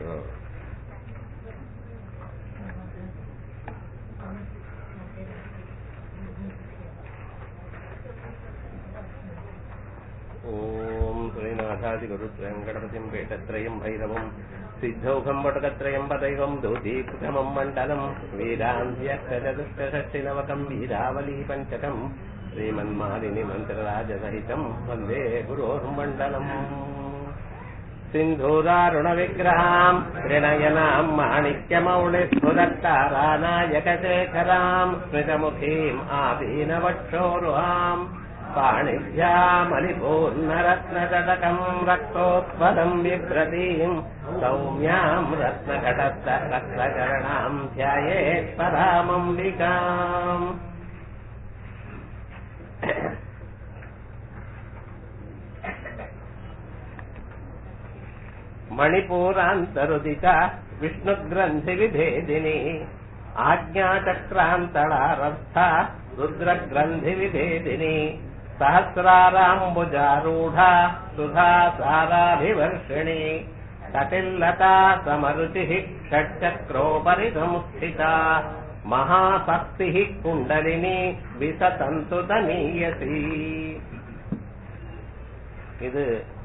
ॐ श्रीनाथादिगुरुत्रयम् गणपतिम् पेटत्रयम् भैरवम् सिद्धौघम् वटकत्रयम् पदैवम् दूतीकृतमम् मण्डलम् वीरान्ध्यक्षचतुष्टषष्टिनवकम् वीरावली पञ्चकम् श्रीमन्मालिनि मन्त्रराजसहितम् वन्दे गुरोर्मण्डलम् सिन्धूरारुणविग्रहाम् त्रिणयनाम् माणिक्यमौलिस्फुरत्तारानायकशेखराम् स्मितमुखीम् आदीनवक्षोरुहाम् पाणिभ्यामलिपूर्णरत्नतटकम् रक्तोत्पलम् बिभ्रतीम् सौम्याम् रत्नघटस्थ रक्तचरणाम् ध्यायेत् परामम्बिकाम् मणिपूरान्तरुदिता विष्णुग्रन्थिविभेदिनी आज्ञाचक्रान्तरारब्धा रुद्रग्रन्थिविभेदिनी सहस्राराम्बुजारूढा सुधा साराभिवर्षिणी कटिल्लता समरुचिः षट्चक्रोपरि संस्थिता महाशक्तिः कुण्डलिनी विसतन्तु तनीयसी இது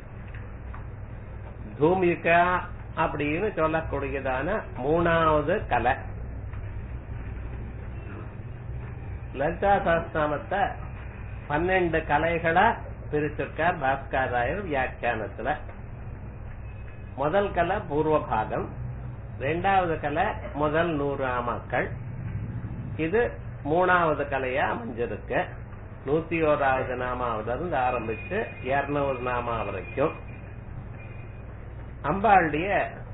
தூமிகா அப்படின்னு சொல்லக்கூடியதான மூணாவது கலை லலிதா சஹஸ்நாமத்தை பன்னெண்டு கலைகளா பிரிச்சிருக்கார் பாஸ்கராயர் வியாக்கியானத்துல முதல் கலை பூர்வ பாகம் ரெண்டாவது கலை முதல் நூறு ஆமாக்கள் இது மூணாவது கலையா அமைஞ்சிருக்கு நூத்தி ஓராவது நாமாவில இருந்து ஆரம்பிச்சு இருநூறு நாமா வரைக்கும் அம்பாளுடைய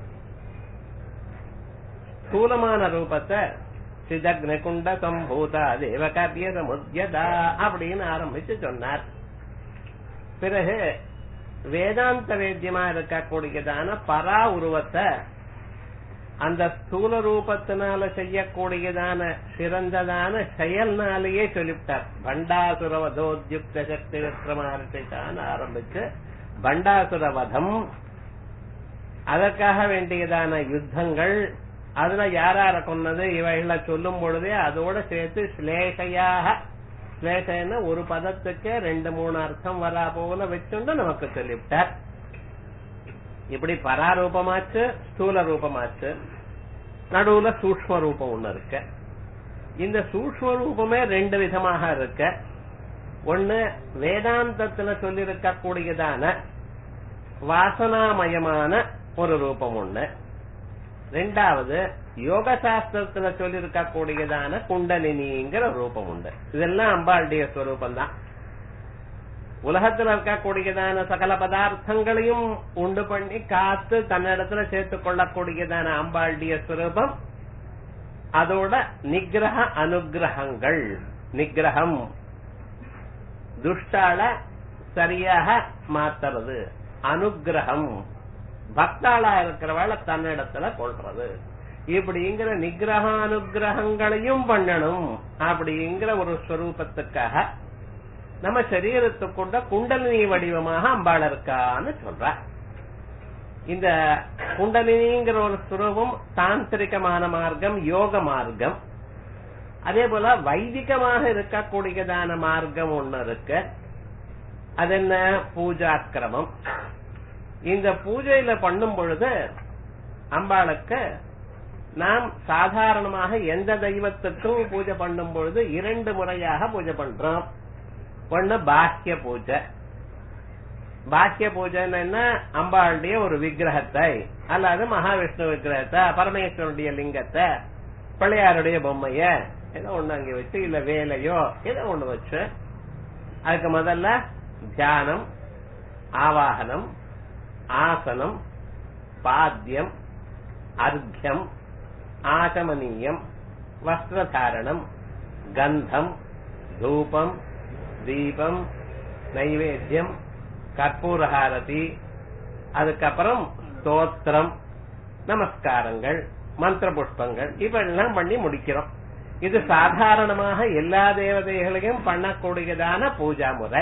ஸ்தூலமான ரூபத்தை சிதக்னகுண்ட சம்பூதா தேவகாபிய சமுத்தியதா அப்படின்னு ஆரம்பிச்சு சொன்னார் பிறகு வேதாந்த வேத்தியமா இருக்கக்கூடியதான பரா உருவத்தை அந்த ஸ்தூல ரூபத்தினால செய்யக்கூடியதான சிறந்ததான செயல்னாலேயே சொல்லிவிட்டார் பண்டாசுரவதோத்யுக்த சக்தி விக்ரமார்த்திதான் ஆரம்பிச்சு பண்டாசுரவதம் அதற்காக வேண்டியதான யுத்தங்கள் அதுல யாரார கொன்னது இவைகளை சொல்லும் பொழுதே அதோட சேர்த்து ஸ்லேஷையாக ஸ்லேஷன்னு ஒரு பதத்துக்கு ரெண்டு மூணு அர்த்தம் வரா போல வச்சுண்டு நமக்கு சொல்லிவிட்டார் இப்படி பராரூபமாச்சு ஸ்தூல ரூபமாச்சு நடுவுல சூக்ம ரூபம் ஒண்ணு இருக்கு இந்த சூக்ம ரூபமே ரெண்டு விதமாக இருக்கு ஒண்ணு வேதாந்தத்துல சொல்லியிருக்க கூடியதான வாசனாமயமான ஒரு ரூபம் ஒண்ணு ரெண்டாவது யோக சாஸ்திரத்துல சொல்லியிருக்க கூடியதான குண்டலினிங்கிற ரூபம் உண்டு இதெல்லாம் அம்பாளுடைய ஸ்வரூபம் தான் உலகத்துல இருக்கக்கூடியதான சகல பதார்த்தங்களையும் உண்டு பண்ணி காத்து தன்னிடத்துல சேர்த்துக் கொள்ளக்கூடியதான அம்பாளுடைய ஸ்வரூபம் அதோட நிகிரக அனுகிரகங்கள் நிகிரகம் துஷ்டால சரியாக மாத்துறது அனுகிரகம் பக்தாளா இருக்கிறவாள தன்னிடத்துல கொள்றது இப்படிங்கிற நிகிரக அனுகிரகங்களையும் பண்ணணும் அப்படிங்கிற ஒரு ஸ்வரூபத்துக்காக நம்ம சரீரத்துக்குண்ட குண்டலினி வடிவமாக அம்பாள் இருக்கான்னு சொல்ற இந்த குண்டலினிங்கிற ஒரு ஸ்வரூபம் தாந்திரிகமான மார்க்கம் யோக மார்க்கம் அதே போல வைதிகமாக இருக்கக்கூடியதான மார்க்கம் ஒண்ணு இருக்கு அது என்ன பூஜாக்கிரமம் இந்த பூஜையில பண்ணும் பொழுது அம்பாளுக்கு நாம் சாதாரணமாக எந்த தெய்வத்துக்கும் பூஜை பண்ணும் பொழுது இரண்டு முறையாக பூஜை பண்றோம் ஒண்ணு பாக்கிய பூஜை பாக்கிய பூஜைன்னா அம்பாளுடைய ஒரு விக்கிரகத்தை அல்லது மகாவிஷ்ணு விக்கிரகத்தை பரமேஸ்வருடைய லிங்கத்தை பிள்ளையாருடைய பொம்மைய ஏதோ ஒண்ணு அங்க வச்சு இல்ல வேலையோ ஏதோ ஒண்ணு வச்சு அதுக்கு முதல்ல தியானம் ஆவாகனம் ஆசனம் பாத்தியம் அர்க்கியம் ஆசமனீயம் வஸ்திரதாரணம் கந்தம் தூபம் தீபம் நைவேத்தியம் கற்பூரஹாரதி அதுக்கப்புறம் ஸ்தோத்திரம் நமஸ்காரங்கள் மந்திர புஷ்பங்கள் இப்பெல்லாம் பண்ணி முடிக்கிறோம் இது சாதாரணமாக எல்லா தேவதைகளையும் பண்ணக்கூடியதான பூஜா முறை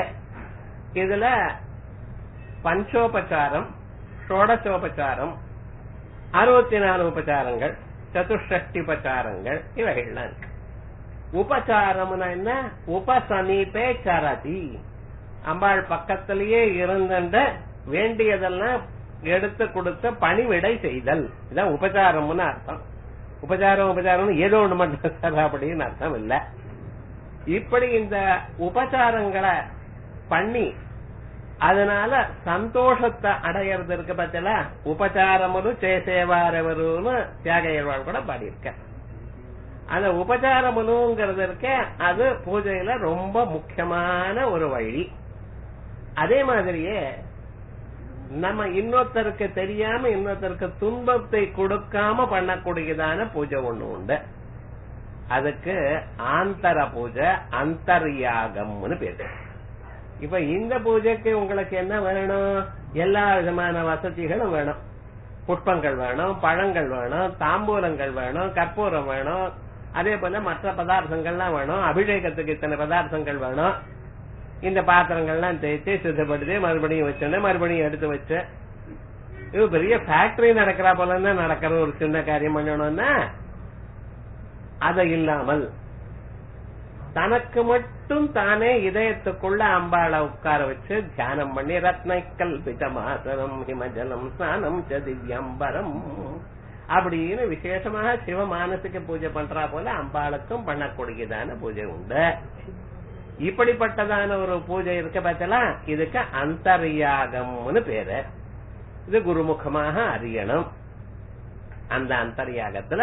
இதுல பஞ்சோபச்சாரம் ஷோடசோபச்சாரம் அறுபத்தி நாலு உபச்சாரங்கள் சதுஷ்டி உபச்சாரங்கள் இவைகள்லாம் இருக்கு உபச்சாரம்னா என்ன உபசமீபே சரதி அம்பாள் பக்கத்திலேயே இருந்த வேண்டியதெல்லாம் எடுத்து கொடுத்த பணிவிடை செய்தல் இதான் உபச்சாரம்னு அர்த்தம் உபச்சாரம் உபச்சாரம் ஏதோ ஒண்ணு மட்டும் சார் அப்படின்னு அர்த்தம் இல்ல இப்படி இந்த உபச்சாரங்களை பண்ணி அதனால சந்தோஷத்தை அடையிறது இருக்கு பத்தில உபச்சாரமுரு சேசேவாரவருன்னு தியாகையர்வாள் கூட பாடியிருக்க அந்த உபச்சாரமுனுங்கிறது இருக்க அது பூஜையில ரொம்ப முக்கியமான ஒரு வழி அதே மாதிரியே நம்ம இன்னொருத்தருக்கு தெரியாம இன்னொருத்தருக்கு துன்பத்தை கொடுக்காம பண்ணக்கூடியதான பூஜை ஒண்ணு உண்டு அதுக்கு ஆந்தர பூஜை அந்தர்யாகம்னு பேரு இப்ப இந்த பூஜைக்கு உங்களுக்கு என்ன வேணும் எல்லா விதமான வசதிகளும் வேணும் புஷ்பங்கள் வேணும் பழங்கள் வேணும் தாம்பூலங்கள் வேணும் கற்பூரம் வேணும் அதே போல மற்ற பதார்த்தங்கள்லாம் வேணும் அபிஷேகத்துக்கு இத்தனை பதார்த்தங்கள் வேணும் இந்த பாத்திரங்கள்லாம் தேய்ச்சி சுத்தப்படுத்தி மறுபடியும் வச்சோன்னே மறுபடியும் எடுத்து வச்சு இது பெரிய ஃபேக்டரி நடக்கிறா போல தான் நடக்கிற ஒரு சின்ன காரியம் பண்ணணும்னா அதை இல்லாமல் தனக்கு மட்டும் தானே இதயத்துக்குள்ள அம்பாளை உட்கார வச்சு தியானம் பண்ணி ரத்னை கல்பிதமாசனம் ஹிமஜலம் ஸ்நானம் ச திவ்யம்பரம் அப்படின்னு விசேஷமாக சிவ மானசுக்கு பூஜை பண்றா போல அம்பாளுக்கும் பண்ணக்கூடியதான பூஜை உண்டு இப்படிப்பட்டதான ஒரு பூஜை இருக்க பார்த்தலாம் இதுக்கு அந்தர்யாகம்னு பேரு இது குருமுகமாக அறியணும் அந்த அந்தர்யாகத்துல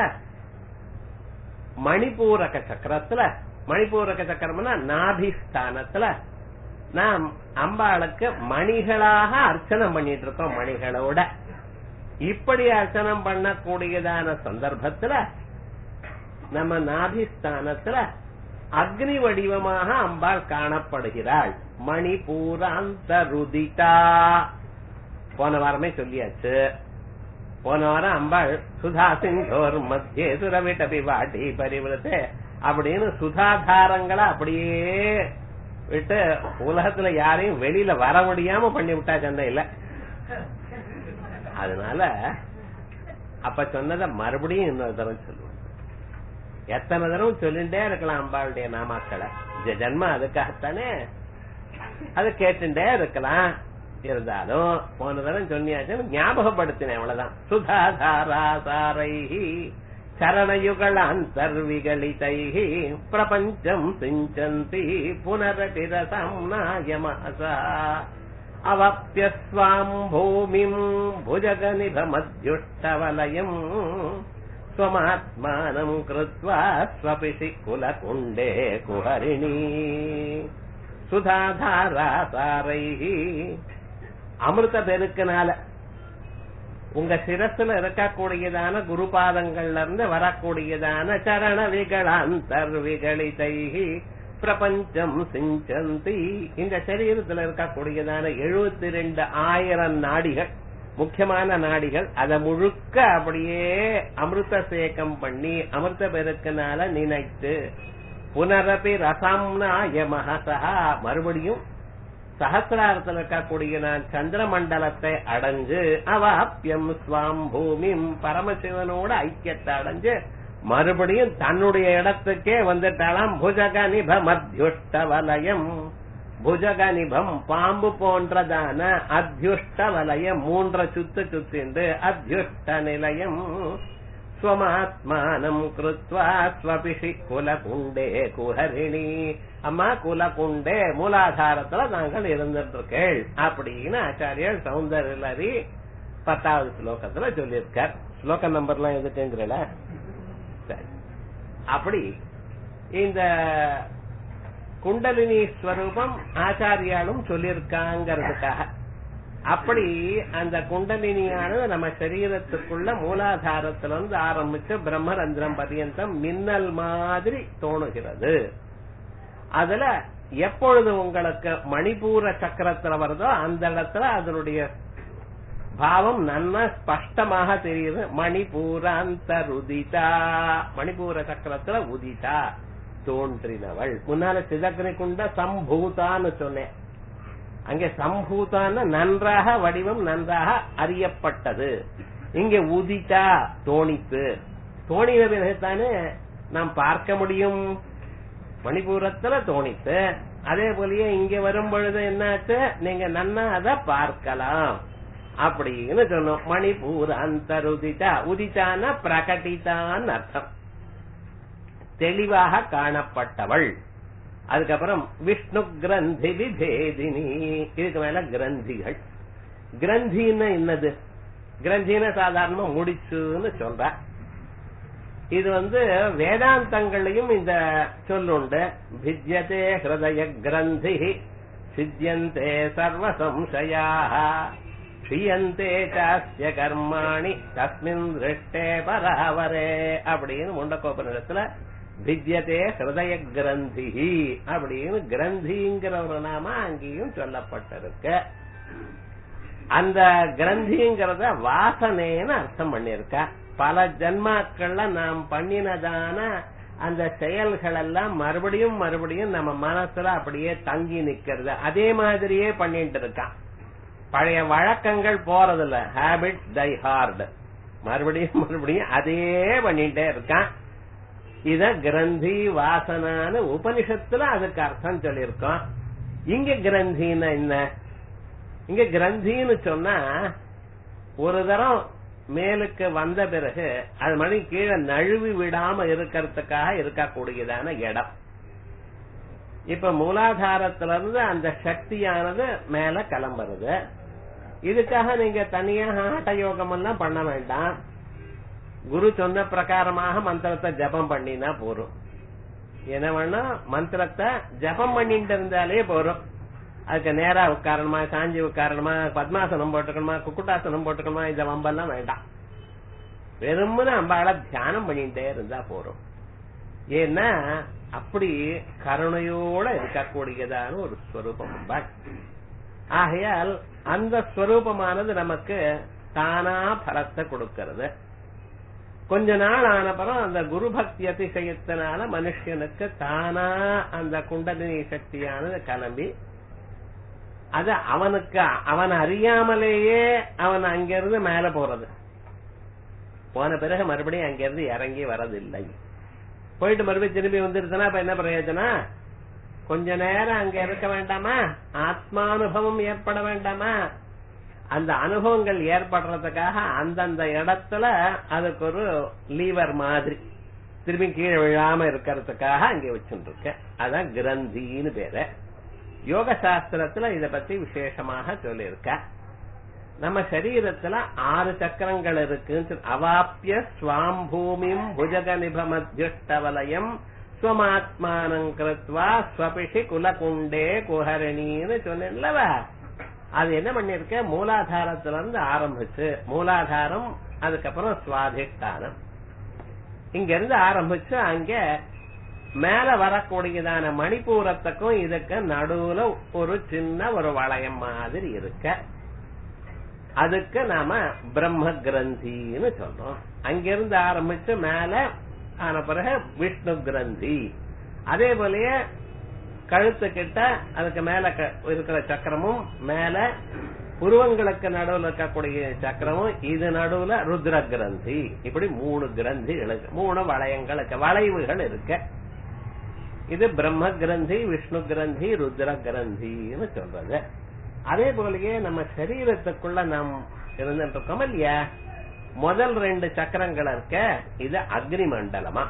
மணிப்பூரக சக்கரத்துல மணிப்பூரக சக்கரம்னா நாபிஸ்தானத்துல நாம் அம்பாளுக்கு மணிகளாக அர்ச்சனை பண்ணிட்டு இருக்கோம் மணிகளோட இப்படி அர்ச்சனம் பண்ணக்கூடியதான சந்தர்ப்பத்துல நம்ம நாபிஸ்தானத்துல அக்னி வடிவமாக அம்பாள் காணப்படுகிறாள் மணிபூராந்தருதிதா போன வாரமே சொல்லியாச்சு போன வாரம் அம்பாள் சுதா சிங்கோர் மத்திய சுரவிட்டபி வாட்டி பரிவிரத்து அப்படின்னு சுதாதாரங்களை அப்படியே விட்டு உலகத்துல யாரையும் வெளியில வர முடியாம பண்ணி விட்டா சந்தையில அதனால அப்ப சொன்னதை மறுபடியும் இன்னொரு தடவை சொல்லுவோம் எத்தனை தடவை சொல்லிட்டே இருக்கலாம் அம்பாளுடைய நாமாக்களை ஜென்ம அதுக்காகத்தானே அது கேட்டுட்டே இருக்கலாம் இருந்தாலும் போன தடவை சொன்னியாச்சு ஞாபகப்படுத்தினேன் அவ்வளவுதான் சுதாதாராசாரை சரணயுகள் அந்தர்விகலிதை பிரபஞ்சம் சிஞ்சந்தி புனரபிரசம் நாயமாசா அவப்பியஸ்வாம் பூமிம் புஜகநிபமத்யுஷ்டவலயம் ஸ்வமாத்மானம் கிருத்வா ஸ்வபிஷி குலகுண்டே குஹரிணி சுதாதாராசாரை அமிர்த பெருக்கினால உங்க சிரசுல இருக்கக்கூடியதான குருபாதங்கள்ல இருந்து வரக்கூடியதான சரண விகளாந்தர் விகலிதைகி பிரபஞ்சம் சிஞ்சந்தி இந்த சரீரத்துல இருக்கக்கூடியதான எழுபத்தி ரெண்டு ஆயிரம் நாடிகள் முக்கியமான நாடிகள் அதை முழுக்க அப்படியே அமிர்த சேகம் பண்ணி அமிர்த பெருக்கினால நினைத்து புனரபி ரசம்னாய மகசா மறுபடியும் சகசிராரத்தில் இருக்கக்கூடிய நான் சந்திரமண்டலத்தை அடைஞ்சு அவாப்பியம் ஸ்வாம் பூமிம் பரமசிவனோட ஐக்கியத்தை அடைஞ்சு மறுபடியும் தன்னுடைய இடத்துக்கே வந்துட்டாலாம் புஜக நிப மத்தியுஷ்ட வலயம் புஜக நிபம் பாம்பு போன்றதான அத்தியுஷ்ட வலயம் மூன்ற சுத்து சுத்திண்டு அத்தியுஷ்ட நிலையம் ஸ்வமாத்மானம் கிருத்வா ஸ்வபிஷி குலகுண்டே குஹரிணி அம்மா குலகுண்டே மூலாதாரத்துல நாங்கள் இருந்துட்டு இருக்கேள் அப்படின்னு ஆச்சாரியர் சௌந்தரலரி பத்தாவது ஸ்லோகத்துல சொல்லியிருக்கார் ஸ்லோக நம்பர்லாம் எதுக்குங்கிறல சரி அப்படி இந்த குண்டலினி ஸ்வரூபம் ஆச்சாரியாலும் சொல்லியிருக்காங்கிறதுக்காக அப்படி அந்த குண்டலினியானது நம்ம சரீரத்துக்குள்ள மூலாதாரத்துல இருந்து ஆரம்பிச்சு பிரம்மரந்திரம் பரியந்தம் மின்னல் மாதிரி தோணுகிறது அதுல எப்பொழுது உங்களுக்கு மணிப்பூர சக்கரத்துல வருதோ அந்த இடத்துல அதனுடைய பாவம் நன்ன ஸ்பஷ்டமாக தெரியுது மணிபூராந்தருதிதா மணிப்பூர சக்கரத்துல உதிதா தோன்றினவள் முன்னால சிதக்னி குண்ட சம்பூதான்னு சொன்னேன் அங்கே சம்பூதான நன்றாக வடிவம் நன்றாக அறியப்பட்டது இங்க உதித்தா தோணித்து தோணின பிறகுதானே நாம் பார்க்க முடியும் மணிபூரத்துல தோணித்து அதே போலயே இங்க வரும் பொழுது என்னாச்சு நீங்க நன்னா அத பார்க்கலாம் அப்படின்னு சொன்னோம் மணிப்பூர் அந்தருதிதா உதித்தான பிரகட்டிதான் அர்த்தம் தெளிவாக காணப்பட்டவள் அதுக்கப்புறம் விஷ்ணு கிரந்தி விபேதினி இதுக்கு மேல கிரந்திகள் கிரந்தின்னா என்னது கிரந்தின சாதாரணமா முடிச்சுன்னு சொல்ற இது வந்து வேதாந்தங்களையும் இந்த சொல்லுண்டு பித்யதே ஹிருதய கிரந்தி சித்தியந்தே சர்வ சம்சயாக க்ஷியந்தே சாஸ்ய கர்மாணி தஸ்மின் திருஷ்டே பராவரே அப்படின்னு முண்டக்கோபனிடத்துல வித்யதே ஹிருதய கிரந்தி அப்படின்னு கிரந்திங்கிற ஒரு நாம அங்கேயும் சொல்லப்பட்டிருக்கு அந்த கிரந்திங்கிறத வாசனைன்னு அர்த்தம் பண்ணிருக்க பல ஜன்மாக்கள்ல நாம் பண்ணினதான அந்த செயல்கள் எல்லாம் மறுபடியும் மறுபடியும் நம்ம மனசுல அப்படியே தங்கி நிக்கிறது அதே மாதிரியே பண்ணிட்டு இருக்கான் பழைய வழக்கங்கள் போறதில்ல ஹேபிட் டை ஹார்ட் மறுபடியும் மறுபடியும் அதே பண்ணிட்டே இருக்கான் இத கிரந்தி வாசனான்னு உபனிஷத்துல அதுக்கு அர்த்தம் சொல்லியிருக்கோம் இங்க கிரந்தின்னா என்ன இங்க கிரந்தின்னு சொன்னா ஒரு தரம் மேலுக்கு வந்த பிறகு அது மணி கீழே நழுவி விடாம இருக்கிறதுக்காக இருக்கக்கூடியதான இடம் இப்ப மூலாதாரத்துல இருந்து அந்த சக்தியானது மேல கிளம்புறது இதுக்காக நீங்க தனியா ஆட்ட யோகம் எல்லாம் பண்ண வேண்டாம் குரு சொன்ன பிரகாரமாக மந்திரத்தை ஜபம் பண்ணினா போறோம் என்ன வேணா மந்திரத்தை ஜபம் பண்ணிட்டு இருந்தாலே போறோம் அதுக்கு நேரா உட்காரணுமா சாஞ்சி உட்காரணுமா பத்மாசனம் போட்டுக்கணுமா குக்குட்டாசனம் போட்டுக்கணுமா இந்த வம்பெல்லாம் வேண்டாம் வெறும்னு அம்பாள தியானம் பண்ணிட்டே இருந்தா போறோம் ஏன்னா அப்படி கருணையோட இருக்கக்கூடியதான ஒரு ஸ்வரூபம் அம்பாள் ஆகையால் அந்த ஸ்வரூபமானது நமக்கு தானா பலத்தை கொடுக்கிறது கொஞ்ச நாள் ஆனப்புறம் அந்த குரு பக்தி அதிசயத்தினால மனுஷனுக்கு தானா அந்த குண்டலினி சக்தியானது கிளம்பி அது அவனுக்கு அவன் அறியாமலேயே அவன் அங்கிருந்து மேல போறது போன பிறகு மறுபடியும் அங்கிருந்து இறங்கி வரதில்லை போயிட்டு மறுபடியும் திரும்பி வந்துருச்சுன்னா இப்ப என்ன பிரயோஜனம் கொஞ்ச நேரம் அங்க இருக்க வேண்டாமா ஆத்மானுபவம் ஏற்பட வேண்டாமா அந்த அனுபவங்கள் ஏற்படுறதுக்காக அந்தந்த இடத்துல அதுக்கு ஒரு லீவர் மாதிரி திரும்பி கீழே விழாம இருக்கிறதுக்காக அங்கே வச்சுருக்க அதான் கிரந்தின்னு பேரு யோக சாஸ்திரத்துல இத பத்தி விசேஷமாக சொல்லியிருக்க நம்ம சரீரத்துல ஆறு சக்கரங்கள் இருக்கு அவாப்பிய ஸ்வாம் பூமிம் புஜக நிபமத்யுஷ்டவலயம் ஸ்வமாத்மானம் கிருத்வா ஸ்வபிஷி குலகுண்டே குஹரணின்னு சொன்னேன்லவ அது என்ன பண்ணிருக்க மூலாதாரத்துல இருந்து ஆரம்பிச்சு மூலாதாரம் அதுக்கப்புறம் சுவாதிஷ்டானம் இங்க இருந்து ஆரம்பிச்சு அங்க மேல வரக்கூடியதான மணிப்பூரத்துக்கும் இதுக்கு நடுவுல ஒரு சின்ன ஒரு வளையம் மாதிரி இருக்க அதுக்கு நாம பிரம்ம கிரந்தின்னு சொல்றோம் அங்கிருந்து ஆரம்பிச்சு மேல ஆன பிறகு விஷ்ணு கிரந்தி அதே போலயே கழுத்து கிட்ட அதுக்கு மேல இருக்கிற சக்கரமும் மேல புருவங்களுக்கு நடுவுல இருக்கக்கூடிய சக்கரமும் இது நடுவுல ருத்ர கிரந்தி இப்படி மூணு கிரந்தி இருக்கு மூணு வளையங்களுக்கு வளைவுகள் இருக்கு இது பிரம்ம கிரந்தி விஷ்ணு கிரந்தி ருத்ர கிரந்தின்னு சொல்றது அதே போலயே நம்ம சரீரத்துக்குள்ள நாம் இருந்துட்டு இருக்கோம் இல்லையா முதல் ரெண்டு சக்கரங்கள் இருக்க இது அக்னி மண்டலமா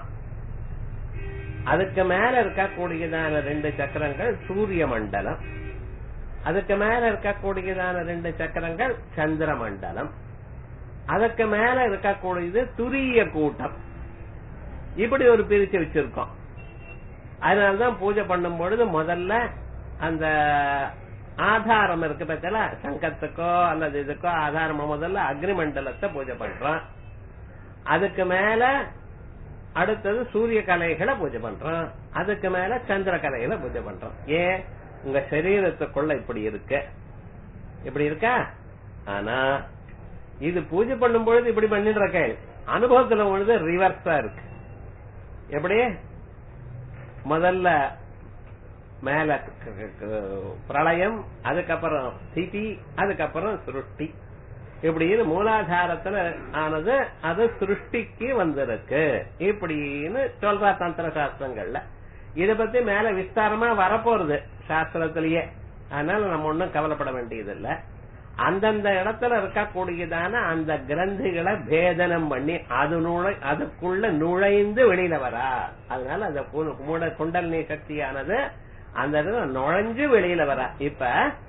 அதுக்கு மேல இருக்கக்கூடியதான ரெண்டு சக்கரங்கள் சூரிய மண்டலம் அதுக்கு மேல இருக்கக்கூடியதான ரெண்டு சக்கரங்கள் சந்திர மண்டலம் அதுக்கு மேல இருக்கக்கூடியது துரிய கூட்டம் இப்படி ஒரு பிரிச்சு வச்சிருக்கோம் அதனாலதான் பூஜை பண்ணும் பொழுது முதல்ல அந்த ஆதாரம் இருக்கு பத்தில சங்கத்துக்கோ அல்லது இதுக்கோ ஆதாரமா முதல்ல அக்னிமண்டலத்தை பூஜை பண்றோம் அதுக்கு மேல அடுத்தது சூரிய கலைகளை பூஜை பண்றோம் அதுக்கு மேல சந்திர கலைகளை பூஜை பண்றோம் ஏன் உங்க சரீரத்துக்குள்ள இப்படி இருக்கு இப்படி இருக்கா ஆனா இது பூஜை பண்ணும் பொழுது இப்படி பண்ணிட்டு இருக்க அனுபவத்துல பொழுது ரிவர்ஸா இருக்கு எப்படி முதல்ல மேல பிரளயம் அதுக்கப்புறம் ஸ்திதி அதுக்கப்புறம் சுருட்டி இப்படின்னு மூலாதாரத்துல ஆனது அது சிருஷ்டிக்கு வந்திருக்கு இப்படின்னு சொல்றா தந்திர சாஸ்திரங்கள்ல இத பத்தி மேல விஸ்தாரமா வரப்போறது சாஸ்திரத்திலேயே அதனால நம்ம ஒண்ணும் கவலைப்பட வேண்டியதில்ல அந்தந்த இடத்துல இருக்கக்கூடியதான அந்த கிரந்திகளை பேதனம் பண்ணி அது நுழை அதுக்குள்ள நுழைந்து வெளியில வரா அதனால அந்த கு- மூட குண்டலினி சக்தியானது அந்த இடத்துல நுழைஞ்சு வெளியில வரா இப்ப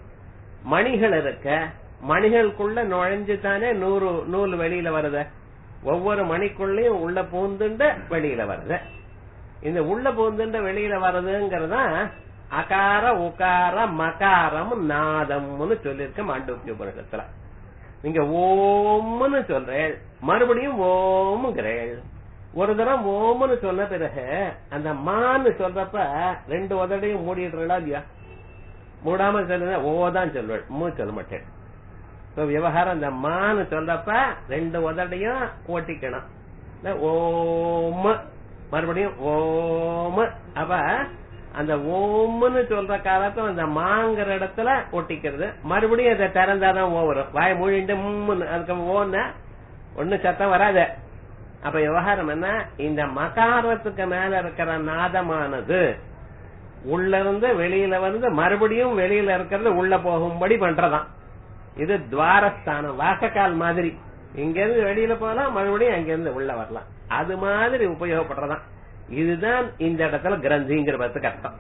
மணிகள் இருக்க மணிகளுக்குள்ள நுழைஞ்சு தானே நூறு நூல் வெளியில வருது ஒவ்வொரு மணிக்குள்ளயும் உள்ள பூந்துண்டு வெளியில வருது இந்த உள்ள பூந்துண்டு வெளியில வருதுங்கிறதா அகார உகார மகாரம் நாதம்னு சொல்லிருக்க மாண்டூக்கிய உபனிஷத்துல நீங்க ஓம்னு சொல்றேன் மறுபடியும் ஓம்ங்கிறேன் ஒரு தரம் ஓம்னு சொன்ன பிறகு அந்த மான்னு சொல்றப்ப ரெண்டு உதடையும் மூடிடுறா இல்லையா மூடாம சொல்லுங்க ஓ தான் சொல்வேன் மூ சொல்ல மாட்டேன் இப்ப விவகாரம் அந்த மான்னு சொல்றப்ப ரெண்டு உதடையும் ஓட்டிக்கணும் இல்ல ஓம் மறுபடியும் ஓம் அப்ப அந்த ஓம்னு சொல்ற காலத்துல அந்த மாங்கிற இடத்துல ஒட்டிக்கிறது மறுபடியும் அதை திறந்தாதான் ஓ வரும் வாய் மூழிண்டு மும்முன்னு அதுக்கு ஓன்னா ஒண்ணு சத்தம் வராது அப்ப விவகாரம் என்ன இந்த மகாரத்துக்கு மேல இருக்கிற நாதமானது உள்ள இருந்து வெளியில வந்து மறுபடியும் வெளியில இருக்கிறது உள்ள போகும்படி பண்றதாம் இது துவாரஸ்தானம் வாசக்கால் மாதிரி இங்க இருந்து வெளியில போகலாம் மறுபடியும் அங்க இருந்து உள்ள வரலாம் அது மாதிரி உபயோகப்படுறதாம் இதுதான் இந்த இடத்துல கிரந்திங்கிற பத்துக்கு அர்த்தம்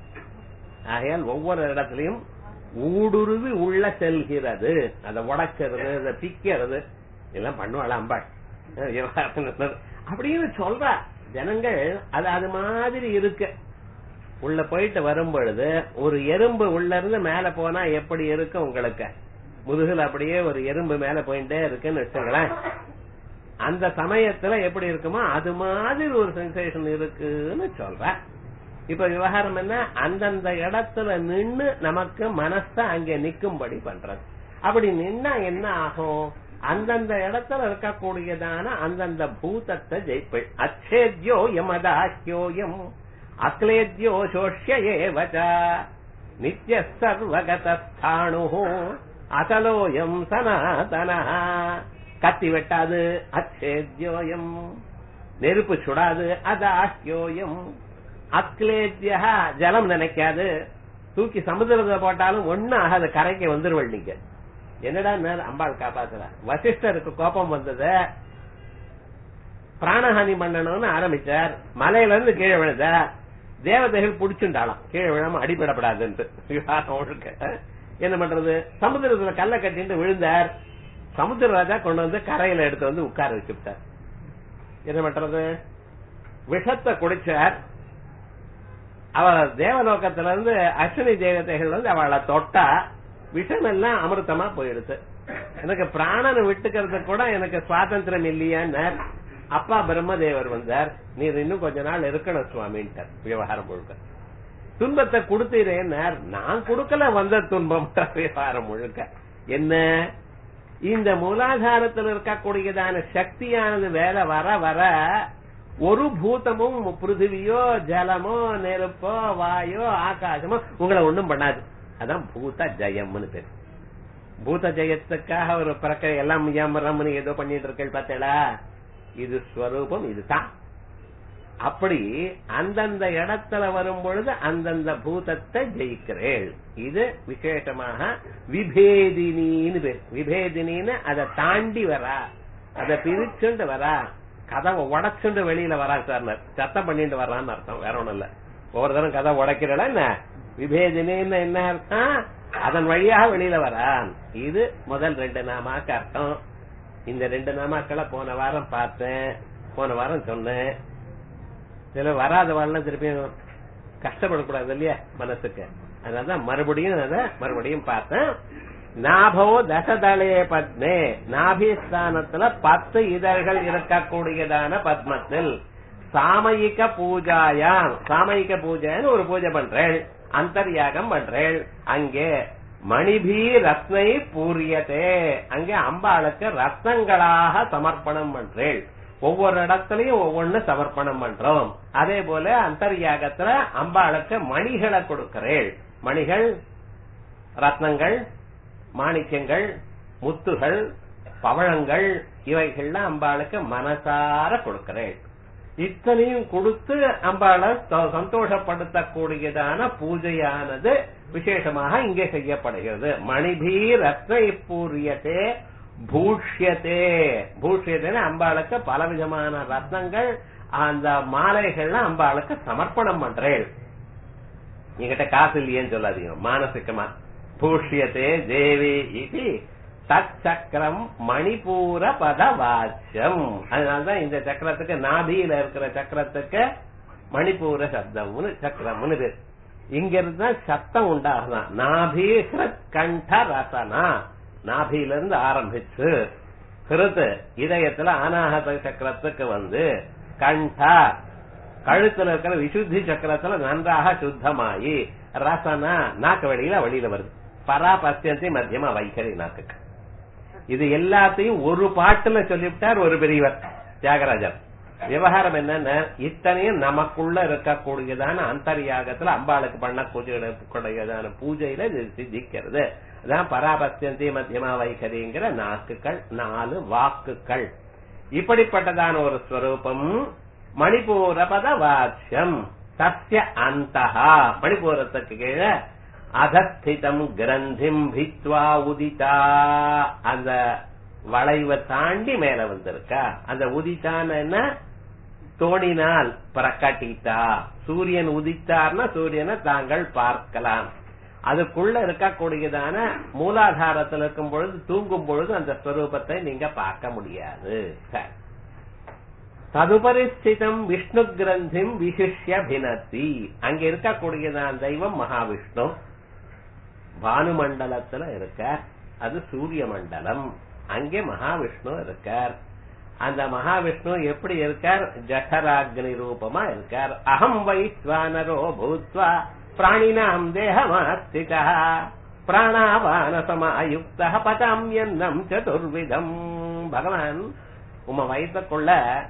ஆகையால் ஒவ்வொரு இடத்துலயும் ஊடுருவி உள்ள செல்கிறது அதை உடைக்கிறது அதை பிக்கிறது இதெல்லாம் பண்ணுவாள் அம்பாள் விவகாரம் அப்படின்னு சொல்றா ஜனங்கள் அது அது மாதிரி இருக்கு உள்ள போயிட்டு வரும் பொழுது ஒரு எறும்பு உள்ள இருந்து மேல போனா எப்படி இருக்கு உங்களுக்கு முதுகுல அப்படியே ஒரு எறும்பு மேல போயிட்டே இருக்குன்னு வச்சுங்களேன் அந்த சமயத்துல எப்படி இருக்குமோ அது மாதிரி ஒரு சென்சேஷன் இருக்குன்னு சொல்ற இப்ப விவகாரம் என்ன அந்தந்த இடத்துல நின்னு நமக்கு மனச அங்க நிக்கும்படி பண்றது அப்படி நின்னா என்ன ஆகும் அந்தந்த இடத்துல இருக்கக்கூடியதான அந்தந்த பூதத்தை ஜெயிப்பள் அச்சேத்யோ யமதாஹ்யோயம் அக்லேத்யோ சோஷ்ய ஏவச்ச நித்ய சர்வகதாணு அசலோயம் சனாதன கத்தி வெட்டாது அச்சேத்யோயம் நெருப்பு சுடாது அதாஹ்யோயம் அக்லேத்யா ஜலம் நினைக்காது தூக்கி சமுதிரத்தை போட்டாலும் ஒண்ணு ஆகாது கரைக்கு வந்துருவள் நீங்க என்னடா நேரம் அம்பாள் காப்பாத்துறா வசிஷ்டருக்கு கோபம் வந்தது பிராணஹானி பண்ணணும்னு ஆரம்பிச்சார் மலையில இருந்து கீழே விழுந்த தேவதைகள் புடிச்சுண்டாலாம் கீழே விழாம அடிபடப்படாதுன்ட்டு விவகாரம் ஒழுக்க என்ன பண்றது சமுத்திரத்துல கல்ல கட்டிட்டு விழுந்தார் சமுத்திர ராஜா கொண்டு வந்து கரையில எடுத்து வந்து உட்கார வச்சுட்டார் என்ன பண்றது விஷத்தை குடிச்சார் அவ தேவலோகத்துல இருந்து அஸ்வினி தேவதைகள் வந்து அவளை தொட்டா விஷம் எல்லாம் அமிர்தமா போயிடுது எனக்கு பிராணனை விட்டுக்கிறது கூட எனக்கு சுவாதந்திரம் இல்லையான்னார் அப்பா பிரம்மதேவர் வந்தார் நீர் இன்னும் கொஞ்ச நாள் இருக்கணும் சுவாமின்ட்டார் விவகாரம் முழுக்க துன்பத்தை கொடுத்தீரேன்னார் நான் கொடுக்கல வந்த துன்பம் விவகாரம் முழுக்க என்ன இந்த மூலாதாரத்தில் இருக்கக்கூடியதான சக்தியானது வேலை வர வர ஒரு பூதமும் பிருத்திவியோ ஜலமோ நெருப்போ வாயோ ஆகாசமோ உங்களை ஒண்ணும் பண்ணாது அதான் பூத ஜெயம்னு பேர் பூத ஜெயத்துக்காக ஒரு பிறக்க எல்லாம் ஏமரம்னு ஏதோ பண்ணிட்டு இருக்கேன் பார்த்தேடா இது ஸ்வரூபம் இதுதான் அப்படி அந்தந்த இடத்துல வரும் பொழுது அந்தந்த பூதத்தை ஜெயிக்கிறேள் இது விசேஷமாக விபேதினின்னு பேர் விபேதினின்னு அதை தாண்டி வரா அதை பிரிச்சுண்டு வரா கதவை உடைச்சுண்டு வெளியில வரா சார் சத்தம் பண்ணிட்டு வர்றான்னு அர்த்தம் வேற ஒண்ணும் இல்ல ஒவ்வொரு தரம் கதை உடைக்கிறடா என்ன விபேதினின்னு என்ன அர்த்தம் அதன் வழியாக வெளியில வரான் இது முதல் ரெண்டு நாமாக்கு அர்த்தம் இந்த ரெண்டு நாமாக்களை போன வாரம் பார்த்தேன் போன வாரம் சொன்னேன் சில வராத வாழலாம் திருப்பியும் கஷ்டப்படக்கூடாது இல்லையா மனசுக்கு அதனாலதான் மறுபடியும் அத மறுபடியும் பார்த்தேன் நாபோ தசதளே பத்மே நாபிஸ்தானத்துல பத்து இதழ்கள் இருக்கக்கூடியதான பத்மத்தில் சாமயிக பூஜாயாம் சாமயிக பூஜைன்னு ஒரு பூஜை பண்றேள் அந்தர்யாகம் பண்றேள் அங்கே மணிபீ ரத்னை பூரியதே அங்கே அம்பாளுக்கு ரத்னங்களாக சமர்ப்பணம் பண்றேள் ஒவ்வொரு இடத்துலயும் ஒவ்வொன்னு சமர்ப்பணம் பண்றோம் அதே போல அந்தர்யாகத்துல அம்பாளுக்கு மணிகளை கொடுக்கிறேள் மணிகள் ரத்னங்கள் மாணிக்கங்கள் முத்துகள் பவழங்கள் இவைகள்லாம் அம்பாளுக்கு மனசார கொடுக்கிறேன் இத்தனையும் கொடுத்து அம்பாளை ச- சந்தோஷப்படுத்தக்கூடியதான பூஜையானது விசேஷமாக இங்கே செய்யப்படுகிறது மணிபீ ரத்ன பூரியத்தே பூஷ்யத்தே பூஷ்யத்தேன்னு அம்பாளுக்கு பலவிதமான ரத்னங்கள் அந்த மாலைகள்லாம் அம்பாளுக்கு சமர்ப்பணம் பண்றேன் என்கிட்ட காசு இல்லையேன்னு சொல்லாதீங்க மானசிகமா பூஷ்யத்தே தேவி இது தச்சக்கரம் மணிபூர பதவாச்சம் அதனாலதான் இந்த சக்கரத்துக்கு நாபியில இருக்கிற சக்கரத்துக்கு மணிபூர சப்தம்னு சக்கரம்னு பேர் இங்க இருந்தா சத்தம் உண்டாகலாம் நாபி ஹிருத் கண்ட ரசனா நாபியில இருந்து ஆரம்பிச்சு ஹிருத் இதயத்துல அனாகத சக்கரத்துக்கு வந்து கண்டா கழுத்துல இருக்கிற விசுத்தி சக்கரத்துல நன்றாக சுத்தமாயி ரசனா நாக்கு வெளியில வெளியில வருது பரா பசியந்தி மத்தியமா வைகரி நாக்குக்கு இது எல்லாத்தையும் ஒரு பாட்டுல சொல்லிவிட்டார் ஒரு பெரியவர் தியாகராஜர் விவகாரம் என்னன்னா இத்தனையும் நமக்குள்ள இருக்கக்கூடியதான அந்தரியாகத்துல அம்பாளுக்கு பண்ண கூடியதான பூஜையில இது சித்திக்கிறது அதான் பராபத்தியந்தி மத்தியமா வைகரிங்கிற நாக்குகள் நாலு வாக்குகள் இப்படிப்பட்டதான ஒரு ஸ்வரூபம் மணிபூரபத வாட்சியம் தஸ்ய அந்தஹா மணிபூரத்துக்கு கீழே அதஸ்திதம் கிரந்திம் பித்வா உதிதா அந்த வளைவை தாண்டி மேல வந்திருக்கா அந்த உதித்தான என்ன தோணினால் பிரகட்டித்தா சூரியன் உதித்தார்னா சூரியனை தாங்கள் பார்க்கலாம் அதுக்குள்ள இருக்கக்கூடியதான மூலாதாரத்தில் இருக்கும் பொழுது தூங்கும் பொழுது அந்த ஸ்வரூபத்தை நீங்க பார்க்க முடியாது சரி. ததுபரிஸ்திதம் விஷ்ணு கிரந்திம் விசிஷ்ய பினத்தி அங்க இருக்கக்கூடியதான் தெய்வம் மகாவிஷ்ணு பானுமண்டலத்துல இருக்கார் அது சூரிய மண்டலம் அங்கே மகாவிஷ்ணு இருக்கார் அந்த மகாவிஷ்ணு எப்படி இருக்கார் ஜఠராக்னி ரூபமா இருக்கார் அகம் வைஸ்வானரோ பூத்வா பிராணினாம் தேகமாஸ்திதா பிராணாபான சமாயுக்த பதாமியன்னம் சதுர்விதம் பகவான் உம வயிற்றுக்குள்ள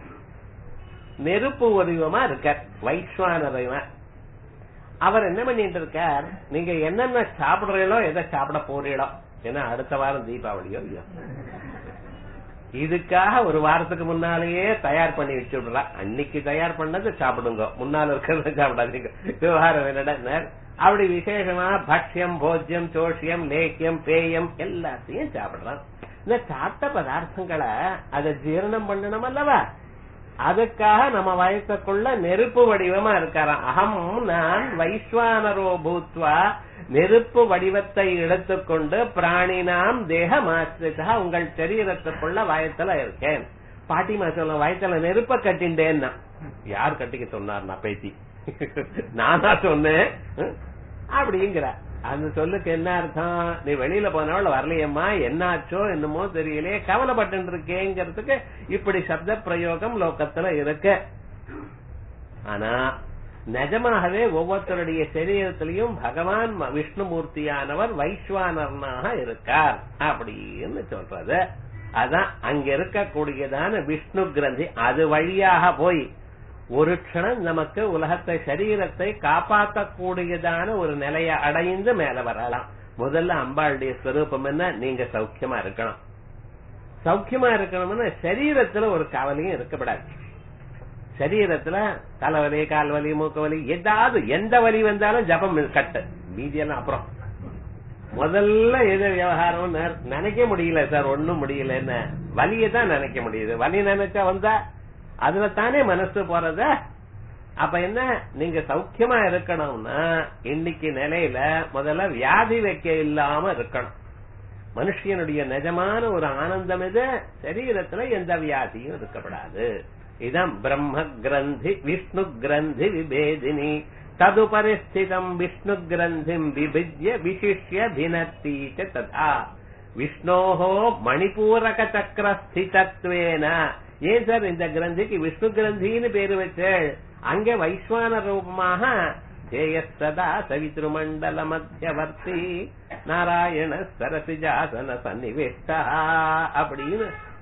நெருப்பு வடிவமா இருக்கார் வைஸ்வானரைவா அவர் என்ன பண்ணிட்டு இருக்கார் நீங்க என்னென்ன சாப்பிடுறீங்களோ எதை சாப்பிட போறீங்களோ ஏன்னா அடுத்த வாரம் தீபாவளியோ இல்லையோ இதுக்காக ஒரு வாரத்துக்கு முன்னாலேயே தயார் பண்ணி வச்சுடுறா அன்னைக்கு தயார் பண்ணது சாப்பிடுங்க முன்னால இருக்கிறத சாப்பிடாதீங்க விவகாரம் என்னடா அப்படி விசேஷமா பக்ஷ்யம் போஜ்யம் சோஷியம் லேக்கியம் பேயம் எல்லாத்தையும் சாப்பிடுறான் இந்த சாப்பிட்ட பதார்த்தங்களை அதை ஜீரணம் பண்ணணும் அல்லவா அதுக்காக நம்ம வயசுக்குள்ள நெருப்பு வடிவமா இருக்காராம் அகம் நான் வைஸ்வானரோ பூத்வா நெருப்பு வடிவத்தை எடுத்துக்கொண்டு பிராணினாம் தேகமாசிரிதா உங்கள் சரீரத்துக்குள்ள வயத்துல இருக்கேன் பாட்டிமா சொல்ல வயத்துல நெருப்ப கட்டிண்டேன்னா யார் கட்டிக்க சொன்னார் நான் பேத்தி நானா சொன்னேன் அப்படிங்கிற அந்த சொல்லுக்கு என்ன அர்த்தம் நீ வெளியில போனவள் வரலையம்மா என்னாச்சோ என்னமோ தெரியலையே கவலைப்பட்டு இருக்கேங்கிறதுக்கு இப்படி சப்த பிரயோகம் லோகத்துல இருக்கு ஆனா நிஜமாகவே ஒவ்வொருத்தருடைய சரீரத்திலையும் பகவான் ம- விஷ்ணுமூர்த்தியானவர் வைஸ்வானர்னாக இருக்கார் அப்படின்னு சொல்றது அதான் அங்க இருக்கக்கூடியதான விஷ்ணு கிரந்தி அது வழியாக போய் ஒரு க்ஷணம் நமக்கு உலகத்தை சரீரத்தை காப்பாற்றக்கூடியதான ஒரு நிலையை அடைந்து மேல வரலாம் முதல்ல அம்பாளுடைய ஸ்வரூபம் என்ன நீங்க சௌக்கியமா இருக்கணும் சௌக்கியமா இருக்கணும்னா சரீரத்துல ஒரு கவலையும் இருக்கப்படாது சரீரத்துல தலைவலி கால்வலி மூக்கு வலி ஏதாவது எந்த வலி வந்தாலும் ஜபம் கட்டு மீதியெல்லாம் அப்புறம் முதல்ல எது விவகாரம் நினைக்க முடியல சார் ஒண்ணும் முடியல என்ன வலியை தான் நினைக்க முடியுது வலி நினைச்சா வந்தா அதுல தானே மனசு போறத அப்ப என்ன நீங்க சௌக்கியமா இருக்கணும்னா இன்னைக்கு நிலையில முதல்ல வியாதி வைக்க இல்லாம இருக்கணும் மனுஷனுடைய நிஜமான ஒரு ஆனந்தம் இது சரீரத்துல எந்த வியாதியும் இருக்கப்படாது இதான் பிரம்ம கிரந்தி விஷ்ணு கிரந்தி விபேதினி ததுபரிஸ்திதம் விஷ்ணு கிரந்திம் விபிஜ்ய விசிஷ்ய பினத்தி ச ததா விஷ்ணோஹோ மணிபூரக சக்கர ஸ்திதத்வேன ஏன் சார் இந்த கிரந்திக்கு விஷ்ணு கிரந்தின்னு பேரு வச்சு அங்கே வைஸ்வான ரூபமாக ஜேயஸ்ததா சவித்ருமண்டல மத்தியவர்த்தி நாராயண சரசிஜாசன சன்னிவேஷ்டா அப்படின்னு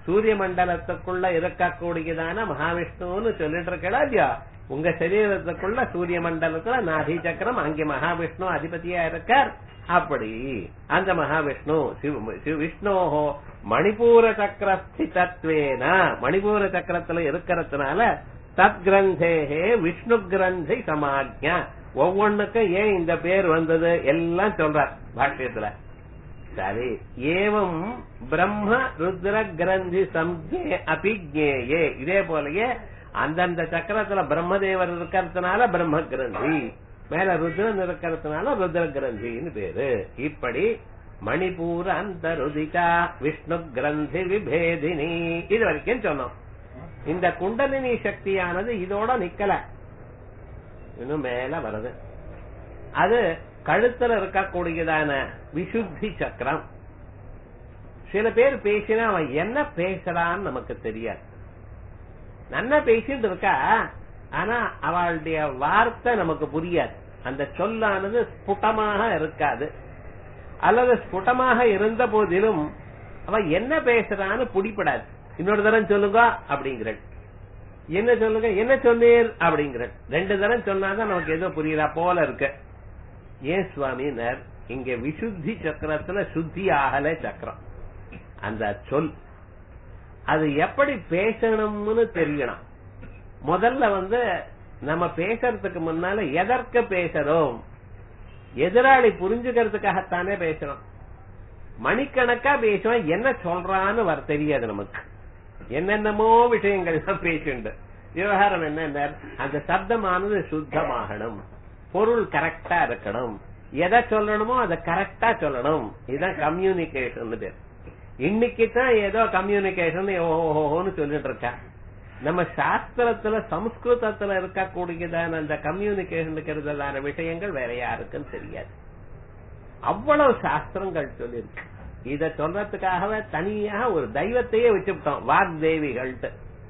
சூரிய மண்டலத்துக்குள்ள இருக்கக்கூடியதான மகாவிஷ்ணுன்னு சொல்லிட்டு இருக்கா இல்லையா உங்க சரீரத்துக்குள்ள சூரிய மண்டலத்துல நாதி சக்கரம் அங்கே மகாவிஷ்ணு அதிபதியா இருக்கார் அப்படி அந்த மகாவிஷ்ணு சிவ- சிவ- விஷ்ணோஹோ மணிப்பூர சக்கர ஸ்திதத்வேன மணிப்பூர சக்கரத்துல இருக்கிறதுனால தத் கிரந்தேகே விஷ்ணு கிரந்தை சமாஜ்யா ஒவ்வொன்னுக்கும் ஏன் இந்த பேர் வந்தது எல்லாம் சொல்றார் பாஷ்யத்துல சரி ஏவம் பிரம்ம ருத்ர கிரந்தி சம்ஜே அபிஜேயே இதே போலயே அந்தந்த சக்கரத்துல பிரம்மதேவர் இருக்கிறதுனால பிரம்ம கிரந்தி மேல ருத்ரன் இருக்கிறதுனால ருத்ர கிரந்தின்னு பேரு இப்படி மணிப்பூர அந்த ருதிகா விஷ்ணு கிரந்தி விபேதினி இது வரைக்கும் சொன்னோம் இந்த குண்டலினி சக்தியானது இதோட நிக்கல இன்னும் மேல வருது அது கழுத்துல இருக்கக்கூடியதான விசுத்தி சக்கரம் சில பேர் பேசினா அவன் என்ன பேசுறான்னு நமக்கு தெரியாது நல்லா பேசிட்டு இருக்கா ஆனா அவளுடைய வார்த்தை நமக்கு புரியாது அந்த சொல்லானது ஸ்புட்டமாக இருக்காது அல்லது ஸ்புட்டமாக இருந்த போதிலும் அவன் என்ன பேசுறான்னு புடிப்படாது இன்னொரு தரம் சொல்லுங்க அப்படிங்கிற என்ன சொல்லுங்க என்ன சொன்னீர் அப்படிங்கிற ரெண்டு தரம் சொன்னாதான் நமக்கு ஏதோ புரியுறா போல இருக்கு ஏன் சுவாமினர் இங்க விசுத்தி சக்கரத்துல சுத்தி ஆகல சக்கரம் அந்த சொல் அது எப்படி பேசணும்னு தெரியணும் முதல்ல வந்து நம்ம பேசுறதுக்கு முன்னால எதற்கு பேசுறோம் எதிராளி புரிஞ்சுக்கிறதுக்காகத்தானே பேசுறோம் மணிக்கணக்கா பேசுவோம் என்ன சொல்றான்னு வர தெரியாது நமக்கு என்னென்னமோ விஷயங்கள்லாம் பேசுண்டு விவகாரம் என்ன அந்த சப்தமானது சுத்தமாகணும் பொருள் கரெக்டா இருக்கணும் எதை சொல்லணுமோ அதை கரெக்டா சொல்லணும் இதுதான் கம்யூனிகேஷன் பேர் இன்னைக்கு தான் ஏதோ கம்யூனிகேஷன் ஓஹோன்னு சொல்லிட்டு இருக்கா நம்ம சாஸ்திரத்துல சம்ஸ்கிருதத்துல இருக்கக்கூடியதான அந்த கம்யூனிகேஷனுக்கு இருந்ததான விஷயங்கள் வேற யாருக்கும் தெரியாது அவ்வளவு சாஸ்திரங்கள் சொல்லிருக்கு இத சொல்றதுக்காகவே தனியாக ஒரு தெய்வத்தையே வச்சுவிட்டோம் வாக்தேவிகள்ட்டு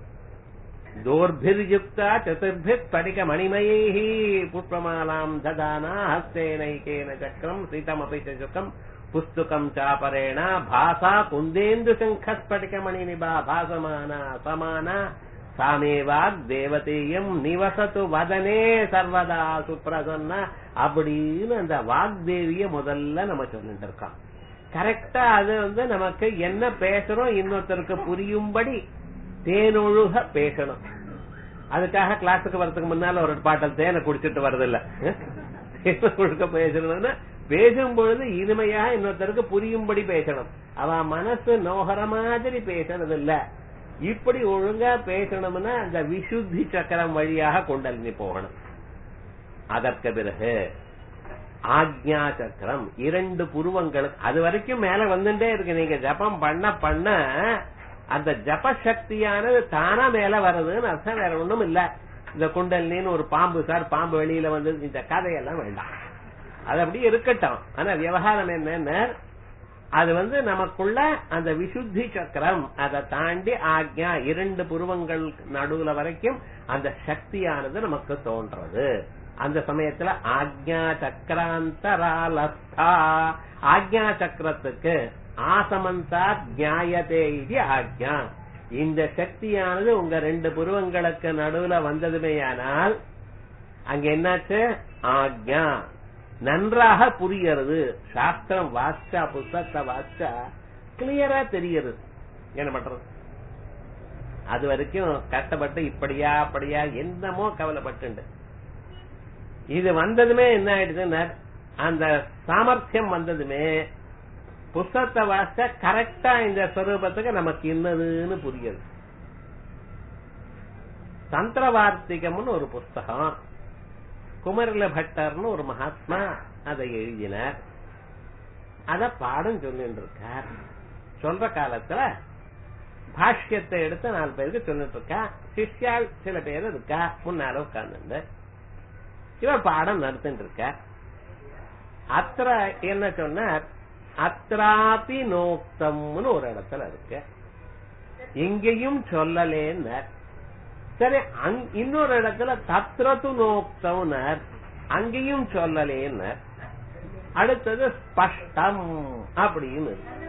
தோர்பிர்யுக்தா சதுர்பித் படிக மணிமயி புஷ்பமாலாம் ததானா ஹஸ்தேனைகேன சக்கரம் சீதமபி சுகம் புஸ்துகம் சாபரேண பாசா குந்தேந்து சங்கஸ்படிக மணி நிபா பாசமானா சமானா சாமேவாக் தேவதேயம் நிவசத்து வதனே சர்வதா சுப்ரசன்ன அப்படின்னு அந்த வாக்தேவிய முதல்ல நம்ம சொல்லிட்டு இருக்கோம் கரெக்டா அது வந்து நமக்கு என்ன பேசுறோம் இன்னொருத்தருக்கு புரியும்படி தேனொழுக பேசணும் அதுக்காக கிளாஸுக்கு வரதுக்கு முன்னால ஒரு பாட்டல் தேனை குடிச்சிட்டு வரதில்ல தேனை குழுக்க பேசணும்னா பேசும் பொழுது இனிமையா இன்னொருத்தருக்கு புரியும்படி பேசணும் அவன் மனசு நோகர மாதிரி பேசறது இல்ல இப்படி ஒழுங்கா பேசணும்னா அந்த விசுத்தி சக்கரம் வழியாக கொண்டலினி போகணும் அதற்கு பிறகு ஆக்ஞா சக்கரம் இரண்டு புருவங்களுக்கு அது வரைக்கும் மேல வந்துட்டே இருக்கு நீங்க ஜபம் பண்ண பண்ண அந்த ஜப சக்தியானது தானா மேல வர்றதுன்னு அர்த்தம் வேற ஒண்ணும் இல்ல இந்த குண்டலின்னு ஒரு பாம்பு சார் பாம்பு வெளியில வந்து இந்த கதையெல்லாம் வேண்டாம் அது அப்படியே இருக்கட்டும் ஆனா விவகாரம் என்னன்னு அது வந்து நமக்குள்ள அந்த விசுத்தி சக்கரம் அதை தாண்டி ஆக்ஞா இரண்டு புருவங்கள் நடுவுல வரைக்கும் அந்த சக்தியானது நமக்கு தோன்றது அந்த சமயத்துல ஆக்ஞா சக்கராந்தராலஸ்தா ஆக்ஞா சக்கரத்துக்கு ஆசமந்தா ஜாயதே இது ஆக்ஞா இந்த சக்தியானது உங்க ரெண்டு புருவங்களுக்கு நடுவுல வந்ததுமேயானால் அங்க என்னாச்சு ஆக்ஞா நன்றாக புரியறது சாஸ்திரம் வாச்சா புஸ்தகத்தை வாச்சா கிளியரா தெரியுது என்ன பண்றது அது வரைக்கும் கஷ்டப்பட்டு இப்படியா அப்படியா என்னமோ கவலைப்பட்டு இது வந்ததுமே என்ன ஆயிடுதுன்னா அந்த சாமர்த்தியம் வந்ததுமே புஸ்தகத்தை வாசிச்சா கரெக்டா இந்த ஸ்வரூபத்துக்கு நமக்கு என்னதுன்னு புரியுது தந்திர வார்த்திகம்னு ஒரு புஸ்தகம் குமரில பட்டர்னு ஒரு மகாத்மா அதை எழுதினார் அத பாடம் சொல்லிட்டு இருக்கார் சொல்ற காலத்துல பாஷ்யத்தை எடுத்து நாலு பேருக்கு சொல்லிட்டு இருக்கா சிஷ்யால் சில பேர் இருக்கா முன்னால உட்கார்ந்து இவர் பாடம் நடத்திட்டு இருக்க அத்திர என்ன சொன்னார் அத்ராபி நோக்தம்னு ஒரு இடத்துல இருக்கு இங்கேயும் சொல்லலேன்னார் சரி இன்னொரு இடத்துல தத்ரது நோக்தம்னர் அங்கேயும் சொல்லலேன்னர் அடுத்தது ஸ்பஷ்டம் அப்படின்னு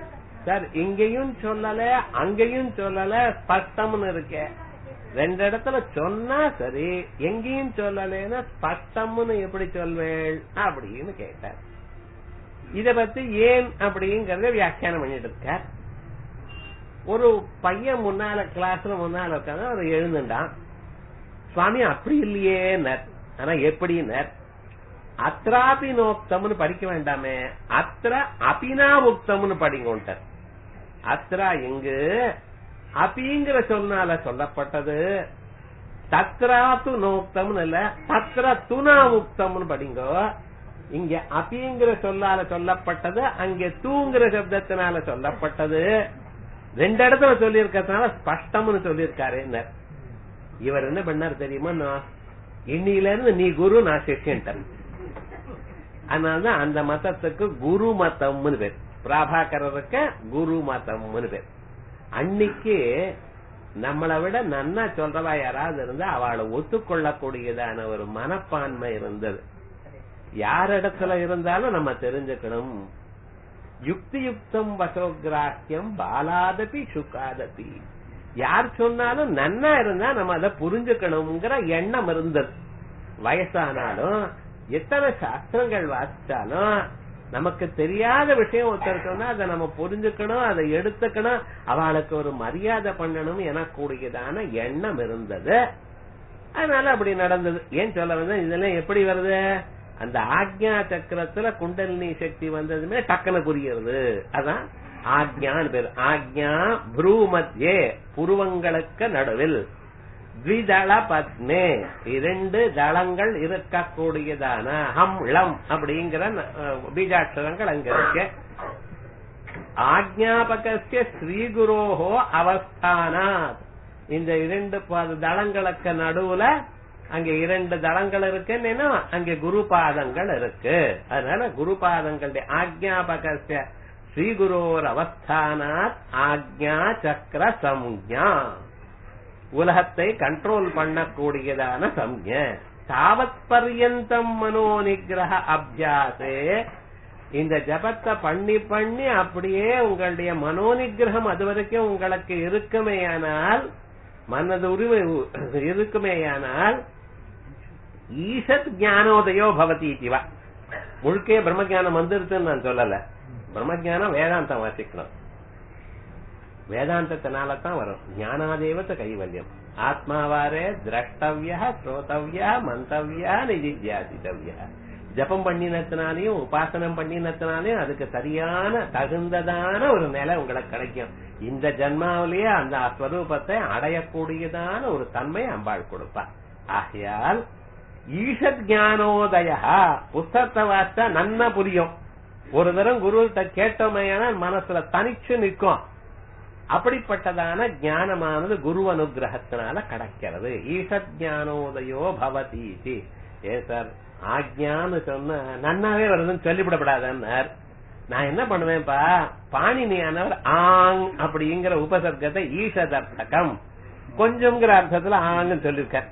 சார் இங்கேயும் சொல்லல அங்கேயும் சொல்லல ஸ்பஷ்டம்னு இருக்க ரெண்டு இடத்துல சொன்னா சரி எங்கேயும் சொல்லலைன்னா ஸ்பஷ்டம்னு எப்படி சொல்வேள் அப்படின்னு கேட்டார் இத பத்தி ஏன் அப்படிங்கறத வியாக்கியானம் பண்ணிட்டு இருக்கார் ஒரு பையன் முன்னால கிளாஸ்ல முன்னால உட்காந்து அவர் எழுந்துட்டான் சுவாமி அப்படி இல்லையே நர் ஆனா எப்படின்னர் அத்ராபி நோக்தம்னு படிக்க வேண்டாமே அத்திர அபினாவுக்தம்னு படிங்கோன்ட்டார் அத்ரா இங்கு அபிங்கிற சொன்னால சொல்லப்பட்டது தத்ராத்து நோக்தம்னு இல்ல தத்ர துணாவுக்தம்னு படிங்கோ இங்க அபிங்கிற சொல்லால சொல்லப்பட்டது அங்கே தூங்கிற சப்தத்தினால சொல்லப்பட்டது ரெண்டு இடத்துல சொல்லி இருக்கிறதுனால ஸ்பஷ்டம்னு சொல்லியிருக்காரு இவர் என்ன பண்ணார் தெரியுமா நான் இன்னில இருந்து நீ குரு நான் சிஷ்யன்ட்டேன் அதனாலதான் அந்த மதத்துக்கு குரு மதம்னு பேர் பிராபாகரருக்கு குரு மதம்னு பேர் அன்னைக்கு நம்மளை விட நன்னா சொல்றவா யாராவது இருந்தா அவளை ஒத்துக்கொள்ளக்கூடியதான ஒரு மனப்பான்மை இருந்தது யாரிடத்துல இருந்தாலும் நம்ம தெரிஞ்சுக்கணும் யுக்தி யுக்தம் வசோகிராக்கியம் பாலாதபி சுகாதபி யார் சொன்னாலும் நன்னா இருந்தா நம்ம அதை புரிஞ்சுக்கணுங்கிற எண்ணம் இருந்தது வயசானாலும் எத்தனை சாஸ்திரங்கள் வாசிச்சாலும் நமக்கு தெரியாத விஷயம் ஒருத்தர் சொன்னா அதை நம்ம புரிஞ்சுக்கணும் அதை எடுத்துக்கணும் அவளுக்கு ஒரு மரியாதை பண்ணணும் எனக்கூடியதான எண்ணம் இருந்தது அதனால அப்படி நடந்தது ஏன் சொல்ல வந்தேன் இதெல்லாம் எப்படி வருது அந்த ஆக்ஞா சக்கரத்துல குண்டலினி சக்தி வந்ததுமே டக்குனு புரியுறது அதான் ஆக்ஞான்னு பேர் ஆக்ஞா ப்ரூ மத்தியே புருவங்களுக்கு நடுவில் த்விதள பத்மே இரண்டு தளங்கள் இருக்கக்கூடியதான ஹம் ளம் அப்படிங்கிற அஹ், பீஜாட்சரங்கள் அங்க இருக்கு ஆக்ஞாபகஸ்ய ஸ்ரீகுரோஹோ அவஸ்தானாத் இந்த இரண்டு ப- தளங்களுக்கு நடுவுல அங்க இரண்டு தளங்கள் இருக்குன்னா அங்க குரு பாதங்கள் இருக்கு அதனால குரு பாதங்களுடைய ஆக்ஞாபகஸ்ய ஸ்ரீகுரோர் அவஸ்தானாத் ஆக்ஞா சக்கர சம்ஞா உலகத்தை கண்ட்ரோல் பண்ணக்கூடியதான சம்ஞ தாவத் பர்யந்தம் மனோ நிகிரக அபியாசே இந்த ஜபத்தை பண்ணி பண்ணி அப்படியே உங்களுடைய மனோ நிகிரகம் அது வரைக்கும் உங்களுக்கு இருக்குமேயானால் மனது உரிமை இருக்குமேயானால் ஈசத் ஞானோதயோ பவதி இதுவா முழுக்கே பிரம்மஜானம் வந்துருச்சுன்னு நான் சொல்லல பிரம்மஜானம் வேதாந்தம் வாசிக்கணும் வேதாந்தத்தினால தான் வரும் ஞானாதேவத்த கைவல்யம் ஆத்மாவாரே திரஷ்டவிய ஸ்ரோதவிய மந்தவிய நிதித்தியாசித்தவிய ஜபம் பண்ணினத்தினாலையும் உபாசனம் பண்ணினத்தினாலையும் அதுக்கு சரியான தகுந்ததான ஒரு நிலை உங்களுக்கு கிடைக்கும் இந்த ஜன்மாவிலேயே அந்த ஸ்வரூபத்தை அடையக்கூடியதான ஒரு தன்மை அம்பாள் கொடுப்பா ஆகையால் ஈஷத் ஞானோதய புஸ்தகத்தை வாசித்தா நன்னா புரியும் ஒரு தரம் குருகிட்ட கேட்டோமையான மனசுல தனிச்சு நிற்கும் அப்படிப்பட்டதான ஞானமானது குரு அனுகிரகத்தினால கிடைக்கிறது ஈஷத் ஞானோதயோ பவதி ஏ சார் ஆக்ஞான்னு சொன்ன நன்னாவே வருதுன்னு சொல்லிவிடப்படாதன்னார் நான் என்ன பண்ணுவேன்ப்பா பாணினியானவர் ஆங் அப்படிங்கிற உபசர்க்கத்தை ஈஷதர்த்தகம் கொஞ்சம்ங்கிற அர்த்தத்துல ஆங்னு சொல்லிருக்கார்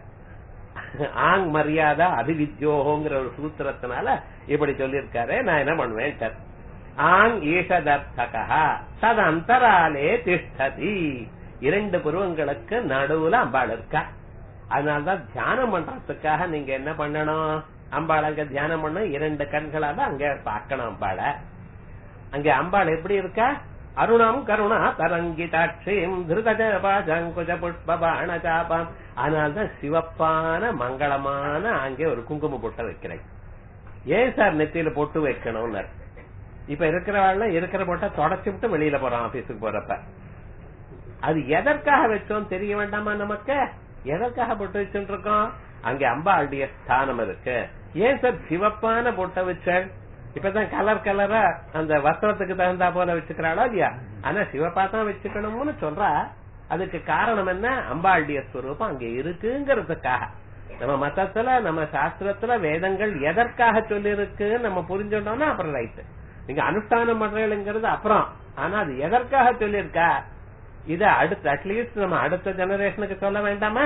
ஆங் மரியாதை அபிவித்யோகங்கிற ஒரு சூத்திரத்தினால இப்படி சொல்லியிருக்காரு நான் என்ன பண்ணுவேன் சார் ஆங் ஈஷதர்த்தகா தது அந்தராலே திஷ்டதி இரண்டு புருவங்களுக்கு நடுவுல அம்பாள் இருக்கா அதனாலதான் தியானம் பண்றதுக்காக நீங்க என்ன பண்ணணும் அம்பாள் அங்க தியானம் பண்ண இரண்டு கண்களால அங்க பார்க்கணும் அம்பாள அங்க அம்பாள் எப்படி இருக்கா அருணம் கருணா தரங்கிதாட்சியும் திருதஜபாஜங்குஜ புஷ்ப பாண சாபம் அதனால்தான் சிவப்பான மங்களமான அங்கே ஒரு குங்கும பொட்டை வைக்கிறேன் ஏன் சார் நெத்தியில பொட்டு வைக்கணும்னு இப்ப இருக்கிறவாள் இருக்கிற பொட்டை தொடச்சு விட்டு வெளியில போறான் ஆபீஸுக்கு போறப்ப அது எதற்காக வச்சோம் தெரிய வேண்டாமா நமக்கு எதற்காக பொட்டு வச்சுட்டு இருக்கோம் அங்க அம்பாளுடைய ஸ்தானம் இருக்கு ஏன் சார் சிவப்பான பொட்டை வச்சேன் இப்பதான் கலர் கலரா அந்த வஸ்திரத்துக்கு தகுந்தா போல வச்சுக்கிறாளோ இல்லையா ஆனா சிவப்பா தான் வச்சுக்கணும்னு சொல்றா அதுக்கு காரணம் என்ன அம்பாளுடைய ஸ்வரூபம் அங்க இருக்குங்கிறதுக்காக நம்ம மதத்துல நம்ம சாஸ்திரத்துல வேதங்கள் எதற்காக சொல்லி இருக்குன்னு நம்ம புரிஞ்சுட்டோம்னா அப்புறம் ரைட்டு நீங்க அனுஷ்டானம் பண்றீங்கிறது அப்புறம் ஆனா அது எதற்காக சொல்லியிருக்கா இத அடுத்த அட்லீஸ்ட் நம்ம அடுத்த ஜெனரேஷனுக்கு சொல்ல வேண்டாமா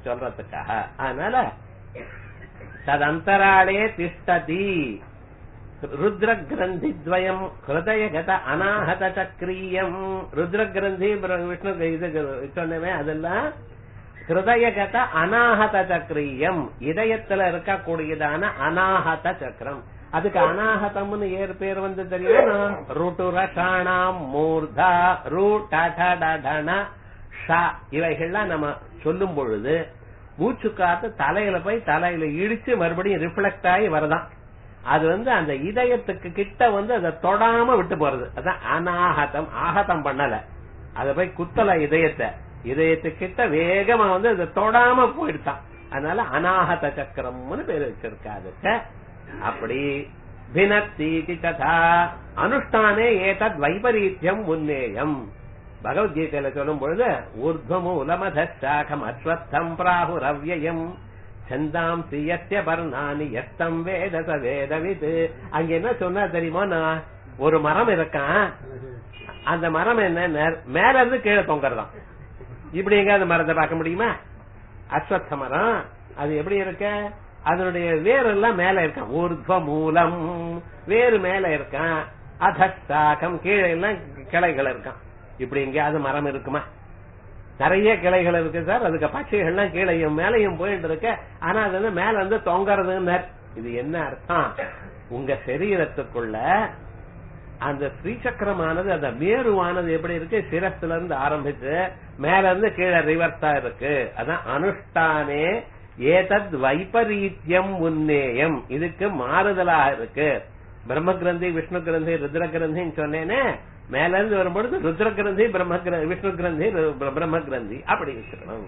சொல்றதுக்காக அதனால ததந்தராளே திஷ்டதி ருத்ர கிரந்தி துவயம் ஹிருதயகத அநாகத சக்ரியம் ருத்ர கிரந்தி விஷ்ணு இது சொன்னவே அதெல்லாம் ஹிருதயகத அநாகத சக்ரியம் இதயத்துல இருக்கக்கூடியதான அநாகத சக்கரம் அதுக்கு அநாகதம்னு ஏறு பேர் வந்து தெரியும் ருட்டு ரஷாணாம் மூர்தா ரூ டட ஷா இவைகள்லாம் நம்ம சொல்லும் பொழுது மூச்சு காத்து தலையில போய் தலையில இடிச்சு மறுபடியும் ரிஃப்ளெக்ட் ஆகி வரதான் அது வந்து அந்த இதயத்துக்கு கிட்ட வந்து அதை தொடாம விட்டு போறது அதான் அநாகதம் ஆகதம் பண்ணல அத போய் குத்தல இதயத்தை இதயத்துக்கிட்ட வேகமா வந்து அதை தொடாம போயிடுதான் அதனால அநாகத சக்கரம்னு பேர் வச்சிருக்கா அதுக்கு அப்படி பினத்தீதி ததா அனுஷ்டானே ஏதத் வைபரீத்தியம் உன்னேயம் பகவத்கீதையில சொல்லும் பொழுது ஊர்துவமூலமதாகம் அஸ்வத்தம் பிராகுரவ்யம் சந்தாம் சியஸ்ய பர்ணானி எத்தம் வேத ச வேதவிது அங்க என்ன சொன்னா தெரியுமா நான் ஒரு மரம் இருக்கான் அந்த மரம் என்ன மேல இருந்து கீழே தொங்கறதாம் இப்படி எங்க அந்த மரத்தை பார்க்க முடியுமா அஸ்வத்த மரம் அது எப்படி இருக்க அதனுடைய வேர் எல்லாம் மேல இருக்கான் ஊர்துவ மூலம் வேறு மேல இருக்கான் அதஸ்தாகம் கீழே எல்லாம் கிளைகள் இருக்கான் இப்படி எங்கேயாவது மரம் இருக்குமா நிறைய கிளைகள் இருக்கு சார் அதுக்கு பட்சிகள்லாம் கீழையும் மேலையும் போயிட்டு இருக்க ஆனா அது வந்து மேல வந்து தொங்கறதுன்னு இது என்ன அர்த்தம் உங்க சரீரத்துக்குள்ள அந்த ஸ்ரீசக்கரமானது அந்த மேருவானது எப்படி இருக்கு சிரஸ்ல இருந்து ஆரம்பிச்சு மேல இருந்து கீழே ரிவர்ஸா இருக்கு அதான் அனுஷ்டானே ஏதத் வைபரீத்தியம் உன்னேயம் இதுக்கு மாறுதலா இருக்கு பிரம்ம கிரந்தி விஷ்ணு கிரந்தி ருத்ர கிரந்தின்னு சொன்னேனே மேல இருந்து வரும்பொழுது ருத்ர கிரந்தி பிரம்ம விஷ்ணு கிரந்தி பிரம்ம கிரந்தி அப்படி வச்சுக்கணும்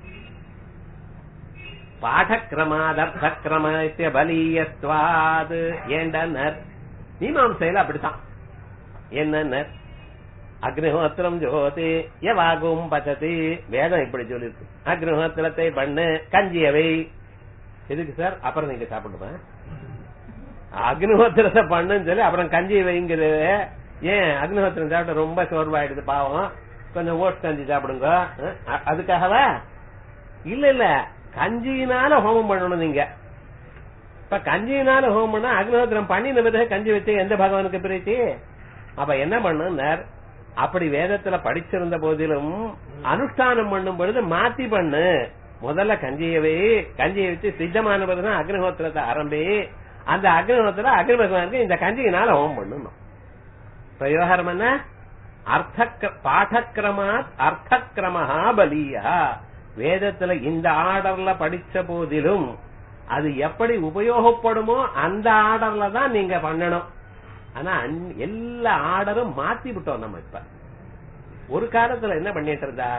பாடக்கிரமாதர்த்தக்கிரம பலீயத்வாது ஏண்டனர் மீமாம்சையில அப்படித்தான் என்னன்னர் அக்னிஹோத்திரம் ஜோதி எவாகும் பச்சதி வேதம் இப்படி சொல்லிருக்கு அக்னிஹோத்திரத்தை பண்ணு கஞ்சியவை எதுக்கு சார் அப்புறம் நீங்க சாப்பிடுமா அக்னிஹோத்திரத்தை பண்ணுன்னு சொல்லி அப்புறம் கஞ்சி வைங்கிறது ஏன் அக்னிஹோத்திரம் சாப்பிட்ட ரொம்ப சோர்வாயிடுது பாவம் கொஞ்சம் ஓட்ஸ் கஞ்சி சாப்பிடுங்க அதுக்காகவா இல்ல இல்ல கஞ்சியினால ஹோமம் பண்ணணும் நீங்க இப்ப கஞ்சியினால ஹோமம் பண்ணா அக்னிஹோத்திரம் பண்ணின பிறகு கஞ்சி வச்சு எந்த பகவானுக்கு பிரீத்தி அப்ப என்ன பண்ணுனார் அப்படி வேதத்துல படிச்சிருந்த போதிலும் அனுஷ்டானம் பண்ணும் பொழுது மாத்தி பண்ணு முதல்ல கஞ்சியவே கஞ்சியை வச்சு சித்தமான பிறகுதான் அக்னிஹோத்திரத்தை ஆரம்பி அந்த அக்னிஹோத்திர அக்னி பகவானுக்கு இந்த கஞ்சியினால ஹோமம் பண்ணணும் பிரயோகாரம் என்ன அர்த்த பாடக்கிரமாத் அர்த்தக்கிரமஹா பலியா வேதத்துல இந்த ஆர்டர்ல படிச்ச போதிலும் அது எப்படி உபயோகப்படுமோ அந்த ஆர்டர்ல தான் நீங்க பண்ணணும் ஆனா எல்லா ஆர்டரும் மாத்தி விட்டோம் நம்ம இப்ப ஒரு காலத்துல என்ன பண்ணிட்டு இருந்தா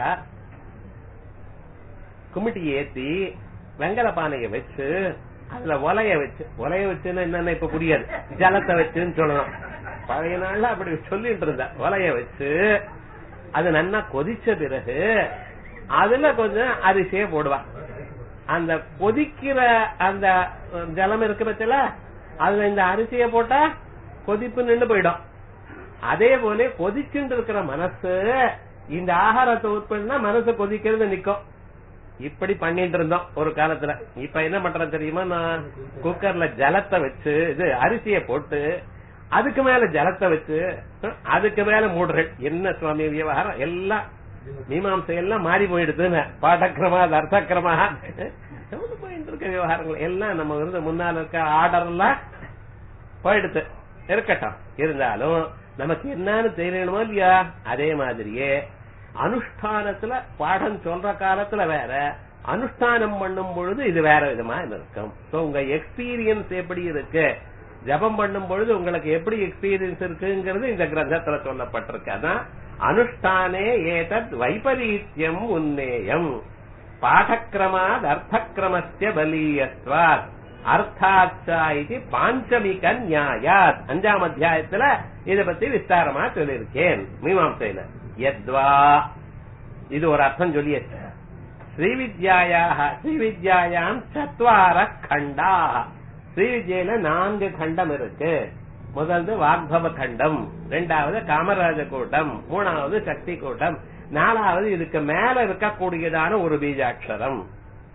குமிட்டி ஏத்தி வெங்கல பானைய வச்சு அதுல ஒலைய வச்சு ஒலைய வச்சுன்னு என்னன்னு இப்ப புரியாது ஜலத்தை வச்சுன்னு சொல்லணும் பழைய நாள்ல அப்படி சொல்லிட்டு இருந்தா ஒலைய வச்சு அது நல்லா கொதிச்ச பிறகு அதுல கொஞ்சம் அரிசியை போடுவா அந்த கொதிக்கிற அந்த ஜலம் இருக்கு பட்சல அதுல இந்த அரிசியை போட்டா கொதிப்பு நின்று போயிடும் அதே போல கொதிச்சுட்டு இருக்கிற மனசு இந்த ஆகாரத்தை உட்படுனா மனசு கொதிக்கிறது நிக்கும் இப்படி பண்ணிட்டு இருந்தோம் ஒரு காலத்துல இப்ப என்ன பண்றேன் தெரியுமா நான் குக்கர்ல ஜலத்தை வச்சு இது அரிசிய போட்டு அதுக்கு மேல ஜலத்தை வச்சு அதுக்கு மேல மூடுறேன் என்ன சுவாமி விவகாரம் எல்லாம் மீமாம்சை எல்லாம் மாறி போயிடுதுன்னு பாடக்கிரமா அர்த்தக்கிரமா போயிட்டு இருக்க விவகாரங்கள் எல்லாம் நம்ம வந்து முன்னால இருக்க ஆர்டர் எல்லாம் போயிடுது இருக்கட்டும் இருந்தாலும் நமக்கு என்னன்னு தெரியணுமோ இல்லையா அதே மாதிரியே அனுஷ்டானத்துல பாடம் சொல்ற காலத்துல வேற அனுஷ்டானம் பண்ணும் பொழுது இது வேற விதமா இருக்கும் சோ உங்க எக்ஸ்பீரியன்ஸ் எப்படி இருக்கு ஜபம் பண்ணும் பொழுது உங்களுக்கு எப்படி எக்ஸ்பீரியன்ஸ் இருக்குங்கிறது இந்த கிரந்தத்துல சொல்லப்பட்டிருக்கு அதான் அனுஷ்டானே ஏதத் வைபரீத்தியம் உன்னேயம் பாடக்கிரமாத் அர்த்தக்கிரமஸ்ய பலீயத்வாத் அர்த்தாச்சா இது பாஞ்சமிக நியாயாத் அஞ்சாம் அத்தியாயத்துல இத பத்தி விஸ்தாரமா சொல்லியிருக்கேன் மீமாம்சையில எத்வா இது ஒரு அர்த்தம் சொல்லியாச்சு ஸ்ரீவித்யாயாக ஸ்ரீவித்யாயாம் சத்வார கண்டா ஸ்ரீவித்யில நான்கு கண்டம் இருக்கு முதல்து வாக்பவ கண்டம் ரெண்டாவது காமராஜ கூட்டம் மூணாவது சக்தி கூட்டம் நாலாவது இதுக்கு மேல இருக்கக்கூடியதான ஒரு பீஜாட்சரம்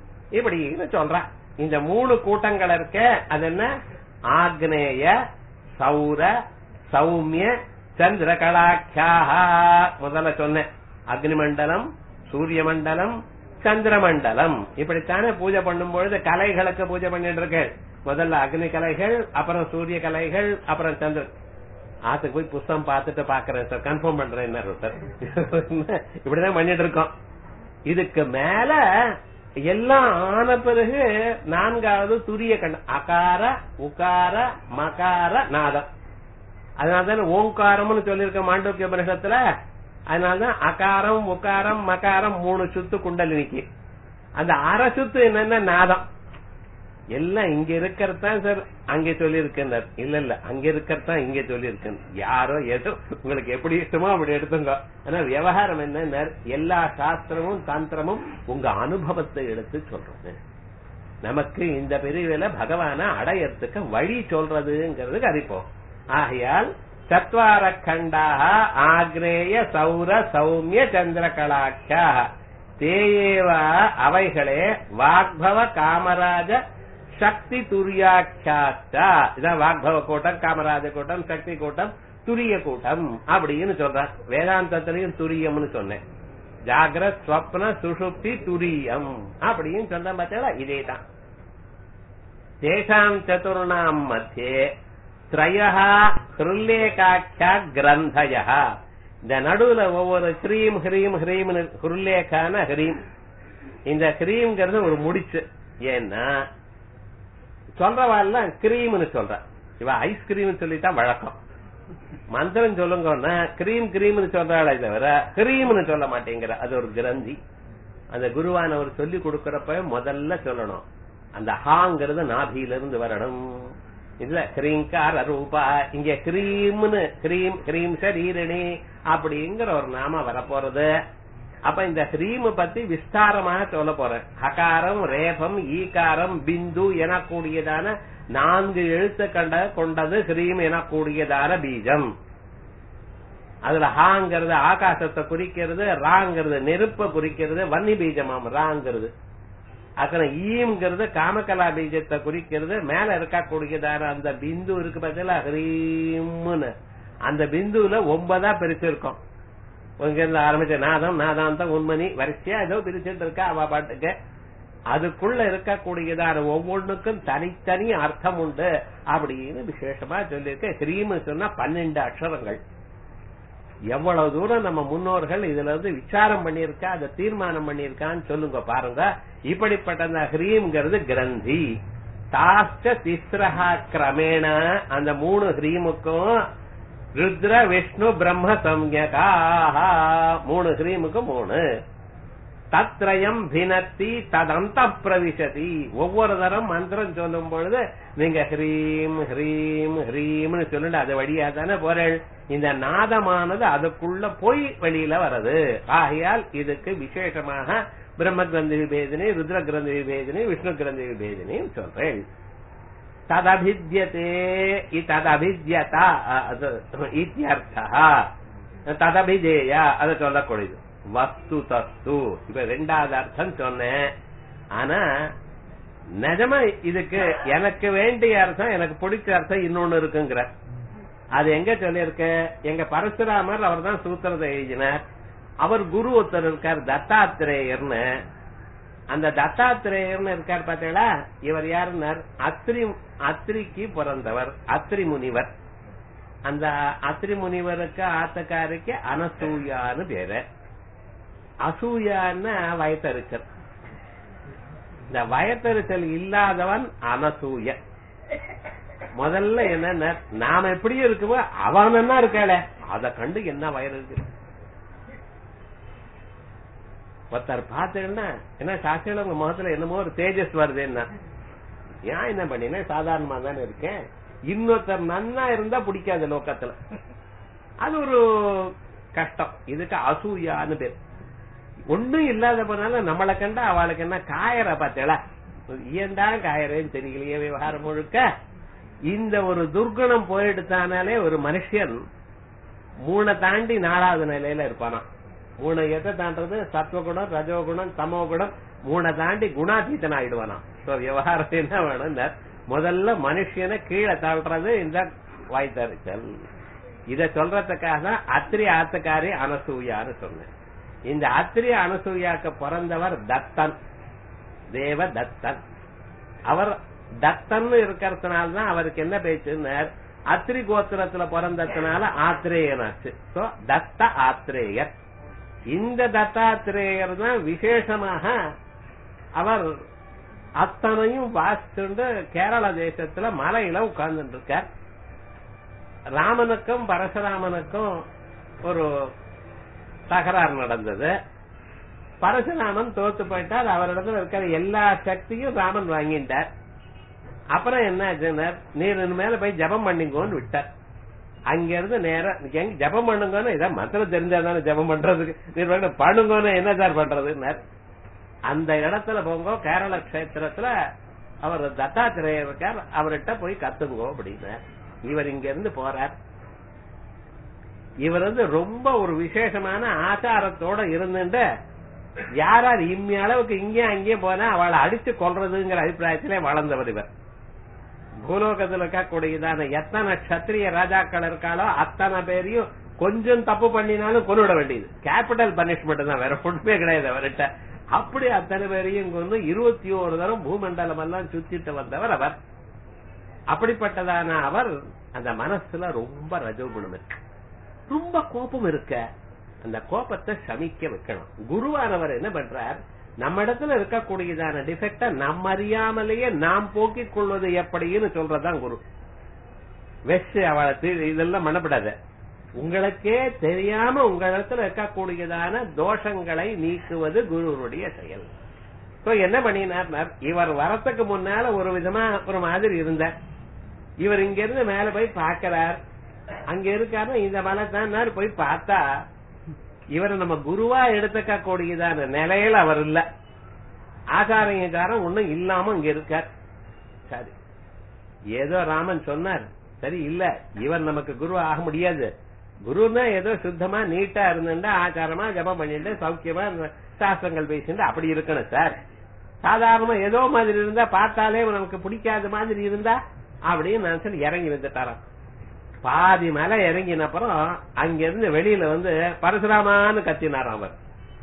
இப்படின்னு சொல்ற இந்த மூணு கூட்டங்கள் இருக்க அது என்ன ஆக்னேய சௌர சௌமிய சந்திரகலாக்கியாக முதல்ல சொன்னேன் அக்னிமண்டலம் சூரிய மண்டலம் சந்திரமண்டலம் இப்படித்தானே பூஜை பண்ணும் பொழுது கலைகளுக்கு பூஜை பண்ணிட்டு இருக்கேன் முதல்ல அக்னி கலைகள் அப்புறம் சூரிய கலைகள் அப்புறம் சந்திர ஆத்துக்கு போய் புஸ்தகம் பார்த்துட்டு பாக்குறேன் சார் கன்ஃபார்ம் பண்றேன் என்ன சார் இப்படிதான் பண்ணிட்டு இருக்கோம் இதுக்கு மேல எல்லாம் ஆன பிறகு நான்காவது துரிய கண்ட அகார உகார மகார நாதம் அதனாலதான் ஓங்காரம்னு சொல்லியிருக்க மாண்டோக்கிய உபனிஷத்துல அதனாலதான் அகாரம் உகாரம் மகாரம் மூணு சுத்து குண்டலினிக்கு அந்த அரை சுத்து என்னன்னா நாதம் எல்லாம் இங்க இருக்கிறதான் சார் அங்கே சொல்லியிருக்கின்றார் இல்ல இல்ல அங்க இருக்கிறதான் இங்க சொல்லியிருக்கேன் யாரோ ஏதோ உங்களுக்கு எப்படி இஷ்டமோ அப்படி எடுத்துங்க ஆனா விவகாரம் என்ன எல்லா சாஸ்திரமும் தந்திரமும் உங்க அனுபவத்தை எடுத்து சொல்றது நமக்கு இந்த பிரிவுல பகவான அடையறதுக்கு வழி சொல்றதுங்கிறதுக்கு அறிப்போம் ஆகையால் சத்வார கண்டாக ஆக்ரேய சௌர சௌமிய சந்திரகலாக்கியா தேயேவ அவைகளே வாக்பவ காமராஜ சக்தி துரியாட்சாத்தா இதான் வாக்பவ கூட்டம் காமராஜ கூட்டம் சக்தி கூட்டம் துரிய கூட்டம் அப்படின்னு சொல்றான் வேதாந்தத்திலையும் துரியம்னு சொன்னேன் ஜாகிரத் ஸ்வப்ன சுஷுப்தி துரியம் அப்படின்னு சொன்ன பார்த்தா இதேதான் தேசாம் சதுர்ணாம் மத்தியே திரயா ஹிருல்லேகாட்சா கிரந்தய இந்த நடுவுல ஒவ்வொரு ஹ்ரீம் ஹ்ரீம் ஹ்ரீம் ஹுருல்லேக்கான ஹ்ரீம் இந்த ஹ்ரீம்ங்கிறது ஒரு முடிச்சு ஏன்னா சொல்றவாள்லாம் கிரீம்னு சொல்ற இவ ஐஸ்கிரீம் சொல்லித்தான் வழக்கம் மந்திரம் சொல்லுங்கன்னா கிரீம் கிரீம்னு சொல்றாளே தவிர ஹ்ரீம்னு சொல்ல மாட்டேங்கிற அது ஒரு கிரந்தி அந்த குருவானவர் சொல்லி கொடுக்கறப்ப முதல்ல சொல்லணும் அந்த ஹாங்கிறது நாபியில இருந்து வரணும் இதுல கிரீங்கார ரூபா இங்க கிரீம்னு கிரீம் கிரீம் சரீரணி அப்படிங்கிற ஒரு நாம வரப்போறது அப்ப இந்த ஹ்ரீம் பத்தி விஸ்தாரமாக சொல்ல போறேன் ஹகாரம் ரேபம் ஈகாரம் பிந்து எனக்கூடியதான நான்கு எழுத்து கண்ட கொண்டது ஹ்ரீம் எனக்கூடியதான பீஜம் அதுல ஹாங்கிறது ஆகாசத்தை குறிக்கிறது ராங்கிறது நெருப்ப குறிக்கிறது வன்னி பீஜமாம் ராங்கிறது அக்கன ஈம்ங்கிறது காமகலா பீஜத்தை குறிக்கிறது மேல இருக்கக்கூடியதான அந்த பிந்து இருக்கு பார்த்தீங்களா ஹரீம்னு அந்த பிந்துல ஒன்பதா பிரிச்சிருக்கோம் இங்க இருந்து ஆரம்பிச்ச நாதம் நாதாந்தம் உண்மணி வரிசையா ஏதோ பிரிச்சுட்டு இருக்கா அவ பாட்டுக்கு அதுக்குள்ள இருக்கக்கூடியதான ஒவ்வொன்றுக்கும் தனித்தனி அர்த்தம் உண்டு அப்படின்னு விசேஷமா சொல்லியிருக்க ஹ்ரீம் சொன்னா பன்னெண்டு அக்ஷரங்கள் எவ்வளவு தூரம் நம்ம முன்னோர்கள் இதுல இருந்து விசாரம் பண்ணியிருக்கா அதை தீர்மானம் பண்ணியிருக்கான்னு சொல்லுங்க பாருங்க இப்படிப்பட்ட அந்த ஹ்ரீம்ங்கிறது கிரந்தி தாஸ்ட திஸ்ரஹா கிரமேண அந்த மூணு ஹ்ரீமுக்கும் ருத்ர விஷ்ணு பிரம்ம சம்யகாஹ மூணு ஹ்ரீமுக்கும் மூணு தத்ரயம் பினத்தி ததந்த பிரவிசதி ஒவ்வொரு தரம் மந்திரம் சொல்லும் பொழுது நீங்க ஹ்ரீம் ஹ்ரீம் ஹ்ரீம்னு சொல்லிட்டு அது வழியா தானே போறேள் இந்த நாதமானது அதுக்குள்ள போய் வெளியில வருது ஆகையால் இதுக்கு விசேஷமாக பிரம்ம கிரந்தி விபேதினி ருத்ர கிரந்தி விபேதினி விஷ்ணு கிரந்தி விபேதினி சொல்றேன் ததபித்யதே ததபித்யதா இத்தியர்த்தா ததபிதேய அதை சொல்லக்கூடியது வஸ்து தஸ்து இப்ப ரெண்டாவது அர்த்தம் சொன்னேன் ஆனா நிஜமா இதுக்கு எனக்கு வேண்டிய அர்த்தம் எனக்கு பிடிச்ச அர்த்தம் இன்னொன்னு இருக்குங்கிற அது எங்க சொல்லியிருக்க எங்க பரசுராமர் அவர் தான் சூத்திரத்தை எழுதினார் அவர் குரு ஒருத்தர் இருக்கார் தத்தாத்திரேயர்னு அந்த தத்தாத்திரேயர்னு இருக்கார் பாத்தீங்களா இவர் யாருன்னார் அத்ரி அத்ரிக்கு பிறந்தவர் அத்ரி முனிவர் அந்த அத்ரி முனிவருக்கு ஆத்தக்காரிக்கு அனசூயான்னு பேரு அசூயான்னு வயத்தறிச்சல் இந்த வயத்தறிச்சல் இல்லாதவன் அனசூய முதல்ல என்ன நாம எப்படி இருக்குமோ அவன் என்ன இருக்காள அத கண்டு என்ன வயறு இருக்கு ஒருத்தர் பார்த்தீங்கன்னா என்ன சாட்சியில உங்க முகத்துல என்னமோ ஒரு தேஜஸ் வருது என்ன ஏன் என்ன பண்ணினா சாதாரணமா தானே இருக்கேன் இன்னொருத்தர் நன்னா இருந்தா பிடிக்காது லோக்கத்துல அது ஒரு கஷ்டம் இதுக்கு அசூயான்னு பேர் ஒண்ணும் இல்லாத போனால நம்மளை கண்டா அவளுக்கு என்ன காயற பார்த்தேளா ஏன்டா காயறேன்னு தெரியலையே விவகாரம் முழுக்க இந்த ஒரு துர்குணம் போயிடுத்தானாலே ஒரு மனுஷன் மூணை தாண்டி நாலாவது நிலையில இருப்பானா மூணை எதை தாண்டது சத்வகுணம் ரஜோகுணம் தமோகுணம் மூணை தாண்டி குணாதீத்தன் ஆயிடுவானா சோ விவகாரம் என்ன வேணும் முதல்ல மனுஷனை கீழே தள்ளுறது இந்த வாய்த்தறிச்சல் இத சொல்றதுக்காக தான் அத்திரி ஆத்துக்காரி அனசூயான்னு சொன்னேன் இந்த அத்திரி அனசூயாக்கு பிறந்தவர் தத்தன் தேவ தத்தன் அவர் தத்தன் இருக்கிறதுனால தான் அவருக்கு என்ன பேச்சுன்னார் அத்திரி கோத்திரத்துல பிறந்ததுனால ஆத்திரேயனாச்சு சோ தத்த ஆத்திரேயர் இந்த தத்தாத்திரேயர் தான் விசேஷமாக அவர் அத்தனையும் வாசிச்சுண்டு கேரள தேசத்துல மலையில உட்கார்ந்துட்டு இருக்கார் ராமனுக்கும் பரசுராமனுக்கும் ஒரு தகராறு நடந்தது பரசுராமன் தோத்து போயிட்டார் அவரிடத்துல இருக்கிற எல்லா சக்தியும் ராமன் வாங்கிட்டார் அப்புறம் என்ன ஆச்சுன்னா நீர் மேல போய் ஜபம் பண்ணிங்கோன்னு விட்டார் அங்க இருந்து நேரம் எங்க ஜபம் பண்ணுங்கன்னு இதான் மந்திரம் தெரிஞ்சாதானே ஜபம் பண்றதுக்கு நீர் வேணும் பண்ணுங்கன்னு என்ன சார் பண்றதுன்னார் அந்த இடத்துல போங்க கேரள கஷேத்திரத்துல அவர் தத்தாத்திரேயர் இருக்கார் அவர்கிட்ட போய் கத்துங்கோ அப்படின்னு இவர் இங்க இருந்து போறார் இவர் வந்து ரொம்ப ஒரு விசேஷமான ஆச்சாரத்தோட இருந்துட்டு யாரார் இம்மி அளவுக்கு இங்கேயும் அங்கேயும் போனா அவளை அடிச்சு கொள்றதுங்கிற அபிப்பிராயத்திலே வளர்ந்தவர் இவர் பூலோகத்தில் இருக்கக்கூடியதான எத்தனை கத்திரிய ராஜாக்கள் இருக்காளோ அத்தனை பேரையும் கொஞ்சம் தப்பு பண்ணினாலும் கொண்டுவிட வேண்டியது கேபிட்டல் பனிஷ்மெண்ட் தான் வேற ஒண்ணுமே கிடையாது அவர்கிட்ட அப்படி அத்தனை பேரையும் கொண்டு இருபத்தி ஓரு தரம் பூமண்டலம் எல்லாம் சுத்திட்டு வந்தவர் அவர் அப்படிப்பட்டதான அவர் அந்த மனசுல ரொம்ப ரஜோகுணம் இருக்கு ரொம்ப கோபம் இருக்க அந்த கோபத்தை சமிக்க வைக்கணும் குருவானவர் என்ன பண்றார் நம்ம இடத்துல இருக்கக்கூடியதான டிஃபெக்ட நம்ம அறியாமலேயே நாம் போக்கிக் கொள்வது எப்படின்னு சொல்றதுதான் குரு வெஸ் அவளை தீ- இதெல்லாம் மனப்படாத உங்களுக்கே தெரியாம உங்க இடத்துல இருக்கக்கூடியதான தோஷங்களை நீக்குவது குருவனுடைய செயல் So என்ன பண்ணினார் இவர் வரத்துக்கு முன்னால ஒரு விதமா ஒரு மாதிரி இருந்தார் இவர் இங்க இருந்து மேல போய் பார்க்கிறார் அங்க இருக்காரு இந்த மலை தான் போய் பார்த்தா இவர் நம்ம குருவா எடுத்துக்க கூடியதான நிலையில அவர் இல்ல ஆச்சாரியக்காரன் ஒண்ணும் இல்லாம இங்க இருக்கார் சரி ஏதோ ராமன் சொன்னார் சரி இல்ல இவர் நமக்கு குரு ஆக முடியாது குருன்னா ஏதோ சுத்தமா நீட்டா இருந்துட்டா ஆச்சாரமா ஜபம் பண்ணிட்டு சௌக்கியமா சாஸ்திரங்கள் பேசிட்டு அப்படி இருக்கணும் சார் சாதாரணமா ஏதோ மாதிரி இருந்தா பார்த்தாலே நமக்கு பிடிக்காத மாதிரி இருந்தா அப்படின்னு நான் சொல்லி இறங்கி வந்துட்டாராம் பாதி மேல இறங்கின அப்புறம் அங்க இருந்து வெளியில வந்து பரசுராமான்னு கத்தினாராம் அவர்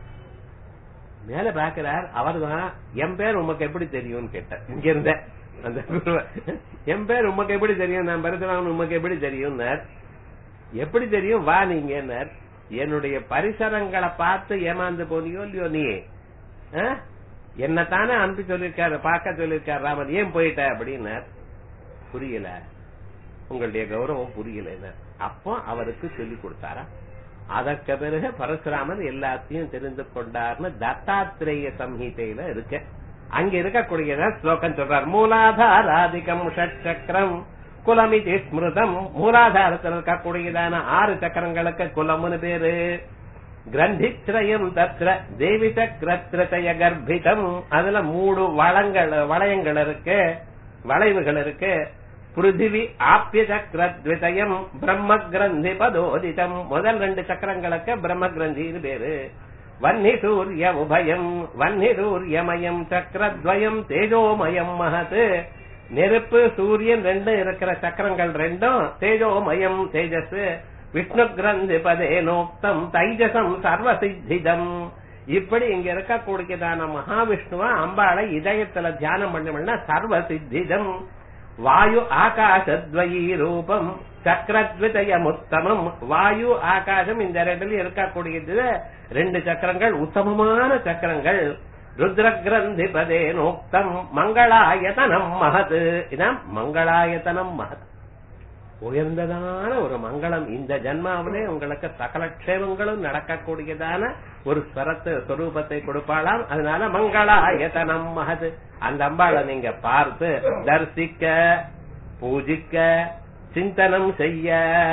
மேல பாக்குறார் அவர்தான் என் பேர் உமக்கு எப்படி தெரியும்னு கேட்டார் இங்க இருந்த அந்த குருவ என் பேர் உமக்கு எப்படி தெரியும் நான் பரசுராமன் உமக்கு எப்படி தெரியும்னார் எப்படி தெரியும் வா நீங்கன்னார் என்னுடைய பரிசரங்களை பார்த்து ஏமாந்து போனியோ இல்லையோ நீ ஆ? என்னத்தானே அனுப்பி சொல்லிருக்காரு பார்க்க சொல்லிருக்காரு ராமன் ஏன் போயிட்ட அப்படின்னார் புரியல உங்களுடைய கௌரவம் புரியல அப்போ அவருக்கு சொல்லி கொடுத்தாரா அதற்கு பிறகு பரசுராமன் எல்லாத்தையும் தெரிந்து கொண்டார்னு தத்தாத்திரேய சம்ஹிதையில இருக்கு அங்க இருக்கக்கூடியத ஸ்லோகம் சொல்றார் மூலாதாராதிகம் ஷட்சக்கரம் குலமிதி ஸ்மிருதம் மூலாதாரத்தில் இருக்கக்கூடியதான ஆறு சக்கரங்களுக்கு குலம்னு பேரு கிரந்தித்ரயம் தத்ர தேவி சக்கரத்ரதய கர்ப்பிதம் அதுல மூணு வளங்கள் வளையங்கள் இருக்கு வளைவுகள் இருக்கு பிருத்திவி ஆப்பிய சக்கரத்விதயம் பிரம்ம கிரந்தி பதோதிதம் முதல் ரெண்டு சக்கரங்களுக்கு பிரம்ம கிரந்தின்னு பேரு வன்னி சூரிய உபயம் வன்னி சூரியமயம் சக்கரத்வயம் தேஜோமயம் மகத் நெருப்பு சூரியன் ரெண்டும் இருக்கிற சக்கரங்கள் ரெண்டும் தேஜோமயம் தேஜஸ் விஷ்ணு கிரந்தி பதே நோக்தம் தைஜசம் சர்வசித்திதம் இப்படி இங்க இருக்கக்கூடியதான மகாவிஷ்ணுவா அம்பாளை இதயத்துல தியானம் பண்ணோம்னா சர்வசித்திதம் வாயு ஆகாசத்வயி ரூபம் சக்கரத்விதயமுத்தமம் வாயு ஆகாசம் இந்த ரெண்டுல இருக்கக்கூடியது ரெண்டு சக்கரங்கள் உத்தமமான சக்கரங்கள் ருத்ர கிரந்தி பதே நோக்தம் மங்களாயதனம் மகத் இதான் மங்களாயத்தனம் மகத் உயர்ந்ததான ஒரு மங்களம் இந்த ஜன்மாவிலே உங்களுக்கு சகல க்ஷேமங்களும் நடக்கக்கூடியதான ஒரு ஸ்வரத்து சொரூபத்தை கொடுப்பாளாம் அதனால மங்களாயதனம் மகது அந்த அம்பாளை நீங்க பார்த்து தரிசிக்க பூஜிக்க சிந்தனம் செய்ய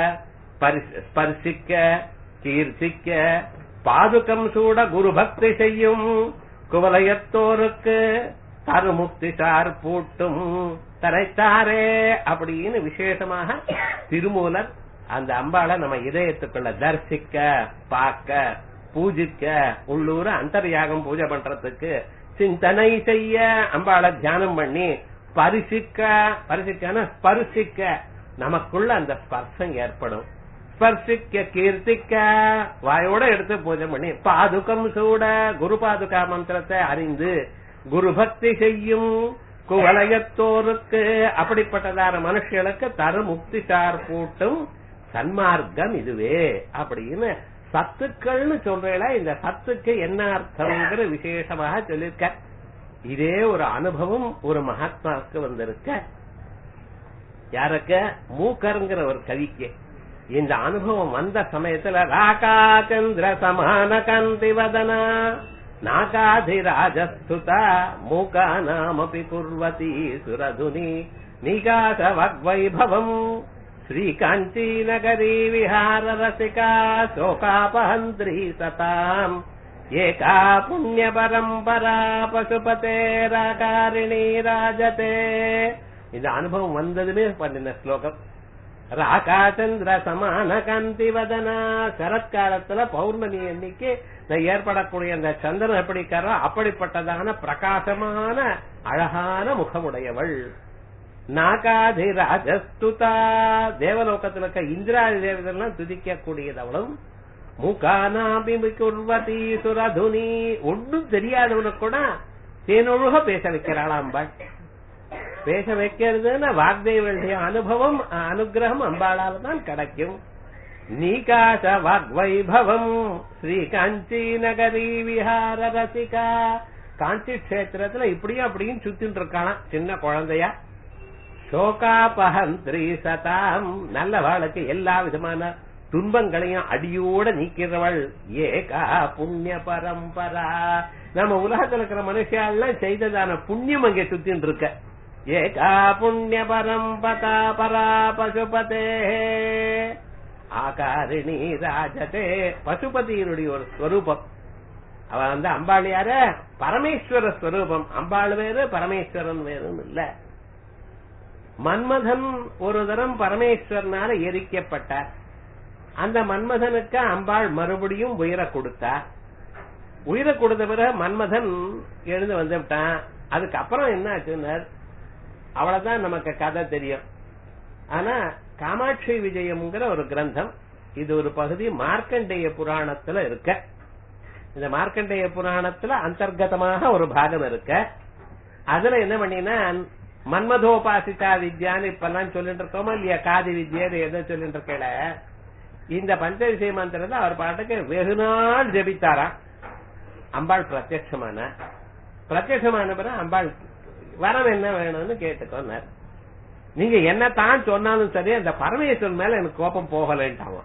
பரிச- ஸ்பர்சிக்க கீர்த்திக்க பாதுகம் சூட குரு பக்தி செய்யும் குவலயத்தோருக்கு தருமுக்தி சார் பூட்டும் தரைத்தாரே அப்படின்னு விசேஷமாக திருமூலர் அந்த அம்பாளை நம்ம இதயத்துக்குள்ள தரிசிக்க பார்க்க பூஜிக்க உள்ளூர அந்தர்யாகம் பூஜை பண்றதுக்கு சிந்தனை செய்ய அம்பாளை தியானம் பண்ணி பரிசிக்க பரிசிக்கன ஸ்பரிசிக்க நமக்குள்ள அந்த ஸ்பர்சம் ஏற்படும் ஸ்பர்சிக்க கீர்த்திக்க வாயோட எடுத்து பூஜை பண்ணி பாதுகம் சூட குரு பாதுகா மந்திரத்தை அறிந்து குரு பக்தி செய்யும் குவலயத்தோருக்கு அப்படிப்பட்டதான மனுஷர்களுக்கு தரு முக்தி சார் பூட்டும் சன்மார்க்கம் இதுவே அப்படின்னு சத்துக்கள்னு சொல்றேல இந்த சத்துக்கு என்ன அர்த்தம்ங்கிற விசேஷமாக சொல்லிருக்க இதே ஒரு அனுபவம் ஒரு மகாத்மாவுக்கு வந்திருக்க யாருக்கு மூக்கருங்கிற ஒரு கவிக்கு இந்த அனுபவம் வந்த சமயத்துல ராகா சந்திர சமான காந்தி வதனா நாகாதிராஜஸ்துதா மூகா நாமபி குர்வதி சுரதுனி நிகாச வக்வைபவம் ஸ்ரீகாஞ்சி நகரி விஹார ரசிகா சோகாபஹந்திரி சதாம் ஏகா புண்ணிய பரம்பரா பசுபதேராகாரிணி ராஜதே இந்த அனுபவம் வந்ததுமே பண்ணின ஸ்லோகம் ராகாச்சந்திர சமான காந்தி வதனா சரத்காலத்துல பௌர்ணமி அன்னைக்கு ஏற்படக்கூடிய அந்த சந்திரன் எப்படி இருக்காரோ அப்படிப்பட்டதான பிரகாசமான அழகான முகமுடையவள் நாகாதி ராஜஸ்துதா தேவலோகத்துல இருக்க இந்திராதி தேவதெல்லாம் துதிக்க கூடியதவளும் முகானாபிமுர்வதி சுரதுனி ஒன்றும் தெரியாதவனுக்கு கூட தேனொழுக பேச வைக்கிறாளாம் அம்பாள் பேச வைக்கிறதுன்னா வாக்தேவனுடைய அனுபவம் அனுகிரகம் அம்பாளால தான் கிடைக்கும் நீகாச வாக்வைபவம் ஸ்ரீ காஞ்சி நகரி விஹார ரசிகா காஞ்சி கஷேத்திரத்துல இப்படியும் அப்படியும் சுத்திட்டு இருக்காளாம் சின்ன குழந்தையா சோகாபஹந்திரி சதாம் நல்லவாளுக்கு எல்லா விதமான துன்பங்களையும் அடியோட நீக்கிறவள் ஏகா புண்ணிய பரம்பரா நம்ம உலகத்துல இருக்கிற மனுஷாலாம் செய்ததான புண்ணியம் அங்கே சுத்தின்னு இருக்க ஏகா புண்ணிய பரம்பதா பரா பசுபதே ஆகாரிணி ராஜதே பசுபதியினுடைய ஒரு ஸ்வரூபம் அவ வந்து அம்பாள் யார பரமேஸ்வர ஸ்வரூபம் அம்பாள் வேறு பரமேஸ்வரன் வேறும் இல்ல மன்மதன் ஒரு தரம் பரமேஸ்வரனால எரிக்கப்பட்டார் அந்த மன்மதனுக்கு அம்பாள் மறுபடியும் உயிரை கொடுத்தார் உயிரை கொடுத்த பிறகு மன்மதன் எழுந்து வந்து விட்டான் அதுக்கப்புறம் என்ன ஆச்சுன்னார் அவ்வளவுதான் நமக்கு கதை தெரியும் ஆனா காமாட்சி விஜயம்ங்கிற ஒரு கிரந்தம் இது ஒரு பகுதி மார்க்கண்டேய புராணத்துல இருக்க இந்த மார்க்கண்டேய புராணத்துல அந்தர்கதமாக ஒரு பாகம் இருக்க அதுல என்ன பண்ணினா மன்மதோபாசிதா வித்யான்னு இப்பெல்லாம் சொல்லிட்டு இருக்கோமா இல்லையா காதி வித்யன்னு எதை சொல்லிட்டு இருக்கல இந்த பஞ்சவிஷய மந்திரத்தை அவர் பாட்டுக்கு வெகு நாள் ஜபித்தாராம் அம்பாள் பிரத்யட்சமான பிரத்யட்சமான பிறகு அம்பாள் வரம் என்ன வேணும்னு கேட்டுக்கோனார் நீங்க என்ன தான் சொன்னாலும் சரி அந்த பரமேஸ்வரன் மேல எனக்கு கோபம் போகலன்ட்டாங்க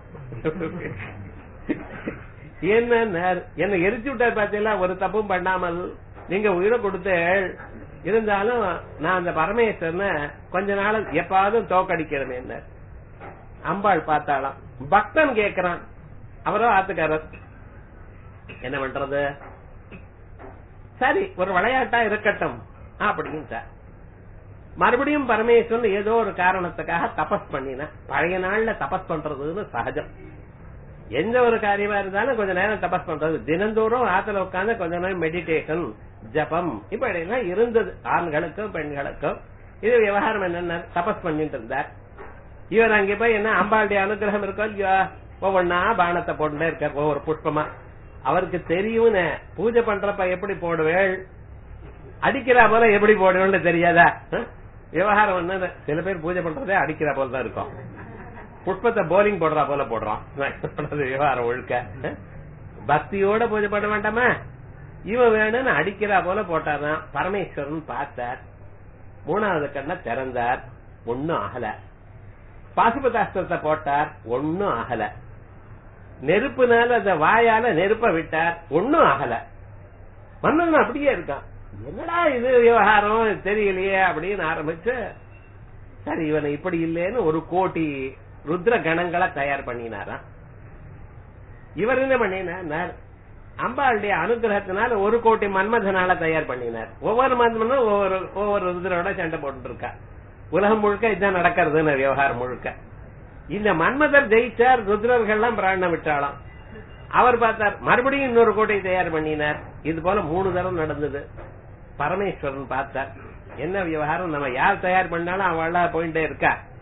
என்ன என்ன எரிச்சு விட்டார் பாத்தீங்களா ஒரு தப்பும் பண்ணாமல் நீங்க உயிரை கொடுத்து இருந்தாலும் நான் அந்த பரமேஸ்வரனை கொஞ்ச நாள் எப்பாவது தோக்கடிக்கிறேன் என்ன அம்பாள் பார்த்தாலாம் பக்தன் கேக்குறான் அவரோ ஆத்துக்காரர் என்ன பண்றது சரி ஒரு விளையாட்டா இருக்கட்டும் அப்படின்னு மறுபடியும் பரமேஸ்வரன் ஏதோ ஒரு காரணத்துக்காக தபஸ் பண்ணின பழைய நாள்ல தபஸ் பண்றதுன்னு சகஜம் எந்த ஒரு காரியமா இருந்தாலும் கொஞ்ச நேரம் தபஸ் பண்றது தினந்தோறும் ஆத்துல உட்காந்து கொஞ்ச நேரம் மெடிடேஷன் ஜபம் இப்ப எல்லாம் இருந்தது ஆண்களுக்கும் பெண்களுக்கும் இது விவகாரம் என்னென்ன தபஸ் பண்ணிட்டு இருந்தார் இவர் அங்க போய் என்ன அம்பாளுடைய அனுகிரகம் இருக்கோ இல்லையோ ஒவ்வொன்னா பானத்தை போட்டுட்டே இருக்கார் ஒவ்வொரு புஷ்பமா அவருக்கு தெரியும் பூஜை பண்றப்ப எப்படி போடுவேள் அடிக்கிறா போல எப்படி போடுவேன்னு தெரியாதா விவகாரம் என்ன சில பேர் பூஜை பண்றதே அடிக்கிறா போல தான் இருக்கும் புஷ்பத்தை போலிங் போடுறா போல போடுறான் விவகாரம் ஒழுக்க பக்தியோட பூஜை பண்ண வேண்டாமா இவன் வேணும்னு அடிக்கிறா போல போட்டாராம் பரமேஸ்வரன் பார்த்தார் மூணாவது கண்ணை திறந்தார் ஒன்னும் ஆகல பாசுபதாஸ்திரத்தை போட்டார் ஒன்னும் ஆகல நெருப்புனால அந்த வாயால நெருப்ப விட்டார் ஒன்னும் ஆகல மன்னன் அப்படியே இருக்கான் என்னடா இது விவகாரம் தெரியலையே அப்படின்னு ஆரம்பிச்சு சரி இவனை இப்படி இல்லேன்னு ஒரு கோட்டி ருத்ர கணங்களை தயார் பண்ணினாராம் இவர் என்ன பண்ணினார் அம்பாளுடைய அனுகிரகத்தினால ஒரு கோட்டி மன்மதனால தயார் பண்ணினார் ஒவ்வொரு மன்மனும் ஒவ்வொரு ஒவ்வொரு ருத்ரோட சண்டை போட்டு இருக்கா உலகம் முழுக்க இதுதான் நடக்கிறதுன்னு விவகாரம் முழுக்க இந்த மன்மதர் ஜெயிச்சார் ருத்ரர்கள்லாம் பிராணம் விட்டாளாம் அவர் பார்த்தார் மறுபடியும் இன்னொரு கோட்டை தயார் பண்ணினார் இது போல மூணு தரம் நடந்தது பரமேஸ்வரன் பார்த்தார் என்ன விவகாரம் நம்ம யார் தயார் பண்ணாலும் அவளா போயிட்டே இருக்கா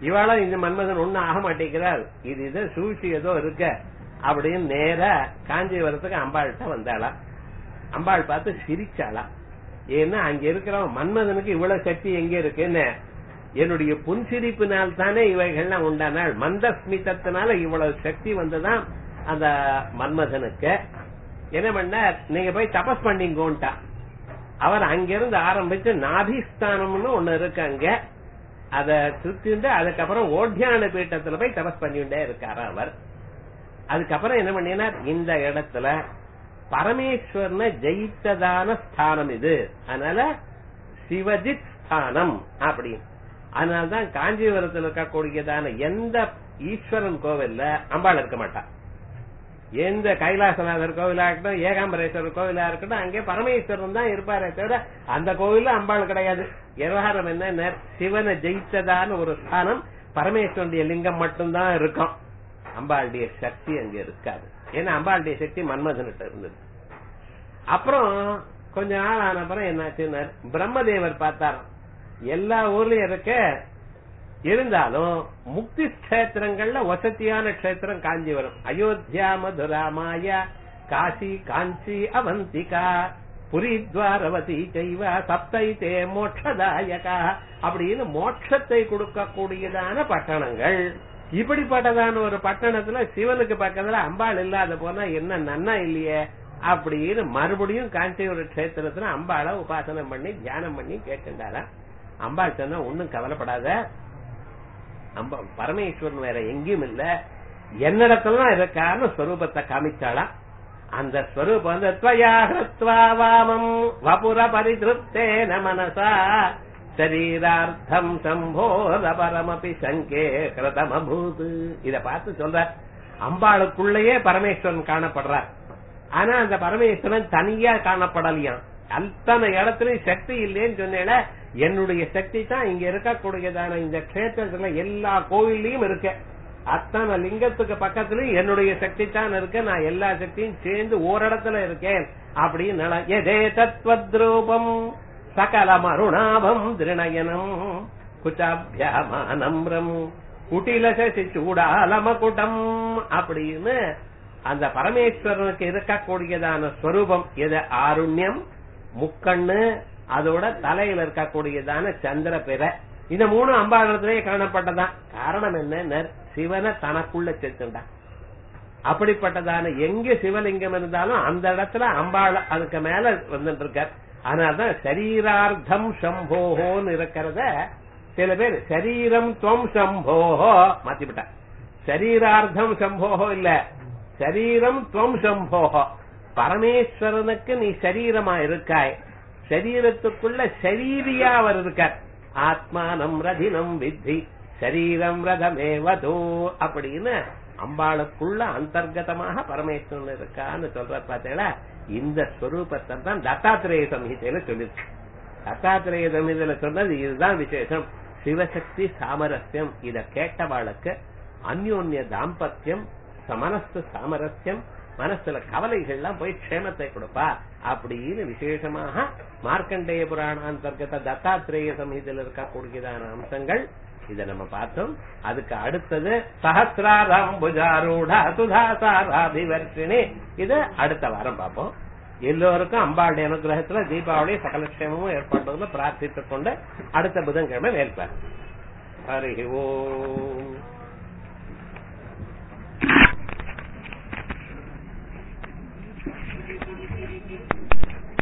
இவாளும் இந்த மன்மதன் ஒண்ணும் ஆக மாட்டேங்கிறார் இது இது சூழ்ச்சி ஏதோ இருக்க அப்படின்னு நேரா காஞ்சிபுரத்துக்கு அம்பாள்கிட்ட வந்தாளா அம்பாள் பார்த்து சிரிச்சாளா ஏன்னா அங்க இருக்கிறவன் மன்மதனுக்கு இவ்வளவு சக்தி எங்க இருக்குன்னு என்னுடைய புன்சிரிப்பினால் தானே இவைகள்லாம் உண்டானால் மந்தஸ்மிதத்தினால இவ்வளவு சக்தி வந்துதான் அந்த மன்மதனுக்கு என்ன பண்ணார் நீங்க போய் தபஸ் பண்ணிங்கோன்ட்டா அவர் அங்கிருந்து ஆரம்பிச்சு நாபிஸ்தானம்னு ஒண்ணு இருக்கு அங்க அத சுத்திண்டு அதுக்கப்புறம் ஓட்டியான பீட்டத்துல போய் தபஸ் பண்ணிட்டே இருக்காரு அவர் அதுக்கப்புறம் என்ன பண்ணினார் இந்த இடத்துல பரமேஸ்வரனை ஜெயித்ததான ஸ்தானம் இது அதனால சிவஜித் ஸ்தானம் அப்படின்னு அதனால்தான் காஞ்சிபுரத்தில் இருக்கக்கூடியதான எந்த ஈஸ்வரன் கோவில்ல அம்பாள் இருக்க மாட்டா எந்த கைலாசநாதர் கோவிலா இருக்கட்டும் ஏகாம்பரேஸ்வரர் கோவிலா இருக்கட்டும் அங்கே பரமேஸ்வரன் தான் இருப்பாரே தவிர அந்த கோவில்ல அம்பாள் கிடையாது விவகாரம் என்ன சிவனை ஜெயித்ததான ஒரு ஸ்தானம் பரமேஸ்வரனுடைய லிங்கம் மட்டும்தான் இருக்கும் அம்பாளுடைய சக்தி அங்க இருக்காது ஏன்னா அம்பாளுடைய சக்தி மன்மதன்கிட்ட இருந்தது அப்புறம் கொஞ்ச நாள் ஆன அப்புறம் என்னாச்சுன்னா பிரம்மதேவர் பார்த்தார் எல்லா ஊர்லயும் இருக்க இருந்தாலும் முக்தி கஷேத்திரங்கள்ல வசதியான கஷேத்திரம் காஞ்சிபுரம் அயோத்தியா மதுரா மாயா காசி காஞ்சி அவந்திகா புரித்வாரவதி செய்வ சப்தைத்தே மோட்சதாயகா அப்படின்னு மோட்சத்தை கொடுக்கக்கூடியதான பட்டணங்கள் இப்படிப்பட்டதான ஒரு பட்டணத்துல சிவனுக்கு பக்கத்துல அம்பாள் இல்லாத போனா என்ன நன்னா இல்லையே அப்படின்னு மறுபடியும் காஞ்சிபுரம் கஷேத்திரத்துல அம்பாளை உபாசனம் பண்ணி தியானம் பண்ணி கேட்கின்றாரா அம்பாள் சொன்னா ஒன்னும் கவலைப்படாத அம்பா பரமேஸ்வரன் வேற எங்கேயும் இல்ல என்னிடத்துலதான் இருக்கான்னு ஸ்வரூபத்தை காமிச்சாளா அந்த ஸ்வரூபம் வந்து त्वया ஹ்ருத்வா வாமம் வபுர பரிதிருப்தேன மனசா சரீரார்த்தம் சம்போத பரமபி சங்கே கிருதமபூத் இத பார்த்து சொல்ற அம்பாளுக்குள்ளேயே பரமேஸ்வரன் காணப்படுறார் ஆனா அந்த பரமேஸ்வரன் தனியா காணப்படலையாம் அத்தனை இடத்துலயும் சக்தி இல்லைன்னு சொன்னேன் என்னுடைய சக்தி தான் இங்க இருக்கக்கூடியதான இந்த கஷேத்திரத்துல எல்லா கோவில்லையும் இருக்க அத்தனை லிங்கத்துக்கு பக்கத்துலயும் என்னுடைய சக்தி தான் இருக்க நான் எல்லா சக்தியும் சேர்ந்து ஓரிடத்துல இருக்கேன் அப்படின்னு எதே தத்வத்ரூபம் சகலம் அருணாபம் திருநயனம் குச்சாபியாமானம்ரம் குட்டிலசி சூடாலமகுடம் அப்படின்னு அந்த பரமேஸ்வரனுக்கு இருக்கக்கூடியதான ஸ்வரூபம் எது ஆருண்யம் முக்கண்ணு அதோட தலையில இருக்கக்கூடியதான சந்திர பிற இந்த மூணு அம்பாளத்திலேயே காணப்பட்டதான் காரணம் என்ன சிவனை தனக்குள்ள சேர்த்துட்டான் அப்படிப்பட்டதான எங்க சிவலிங்கம் இருந்தாலும் அந்த இடத்துல அம்பாள் அதுக்கு மேல வந்துட்டு இருக்கார் அதனாலதான் சரீரார்த்தம் சம்போஹோன்னு இருக்கிறத சில பேர் சரீரம் துவம் சம்போஹோ மாத்திவிட்டா சரீரார்த்தம் சம்போஹோ இல்ல சரீரம் துவம் சம்போஹோ பரமேஸ்வரனுக்கு நீ சரீரமா இருக்காய் சரீரத்துக்குள்ள சரீரியா அவர் இருக்கார் ஆத்மானம் ரதினம் வித்தி சரீரம் ரதமேவதோ அப்படின்னு அம்பாளுக்குள்ள அந்தர்கதமாக பரமேஸ்வரன் இருக்கான்னு சொல்ற பார்த்தீங்களா இந்த ஸ்வரூபத்தை தான் தத்தாத்திரேய சம்ஹிதையில சொல்லிருக்கு தத்தாத்திரேய சம்ஹிதையில சொன்னது இதுதான் விசேஷம் சிவசக்தி சாமரஸ்யம் இத கேட்டவாளுக்கு அந்யோன்ய தாம்பத்தியம் மனசு சாமரஸ்யம் மனசுல கவலைகள்லாம் போய் க்ஷேமத்தை கொடுப்பா அப்படின்னு விசேஷமாக மார்க்கண்டேய புராணாந்தர்கத தத்தாத்திரேய சமீதியில் இருக்கக்கூடியதான அம்சங்கள் இத நம்ம பார்த்தோம் அதுக்கு அடுத்தது சஹசிராராம் புஜாரூடா சுதாசாராபிவர்ஷினி இது அடுத்த வாரம் பார்ப்போம் எல்லோருக்கும் அம்பாளுடைய அனுகிரகத்துல தீபாவளி சகலக்ஷேமமும் ஏற்பட்டதுல பிரார்த்தித்துக் கொண்டு அடுத்த புதன்கிழமை வேல்பார் ஹரி ஓம்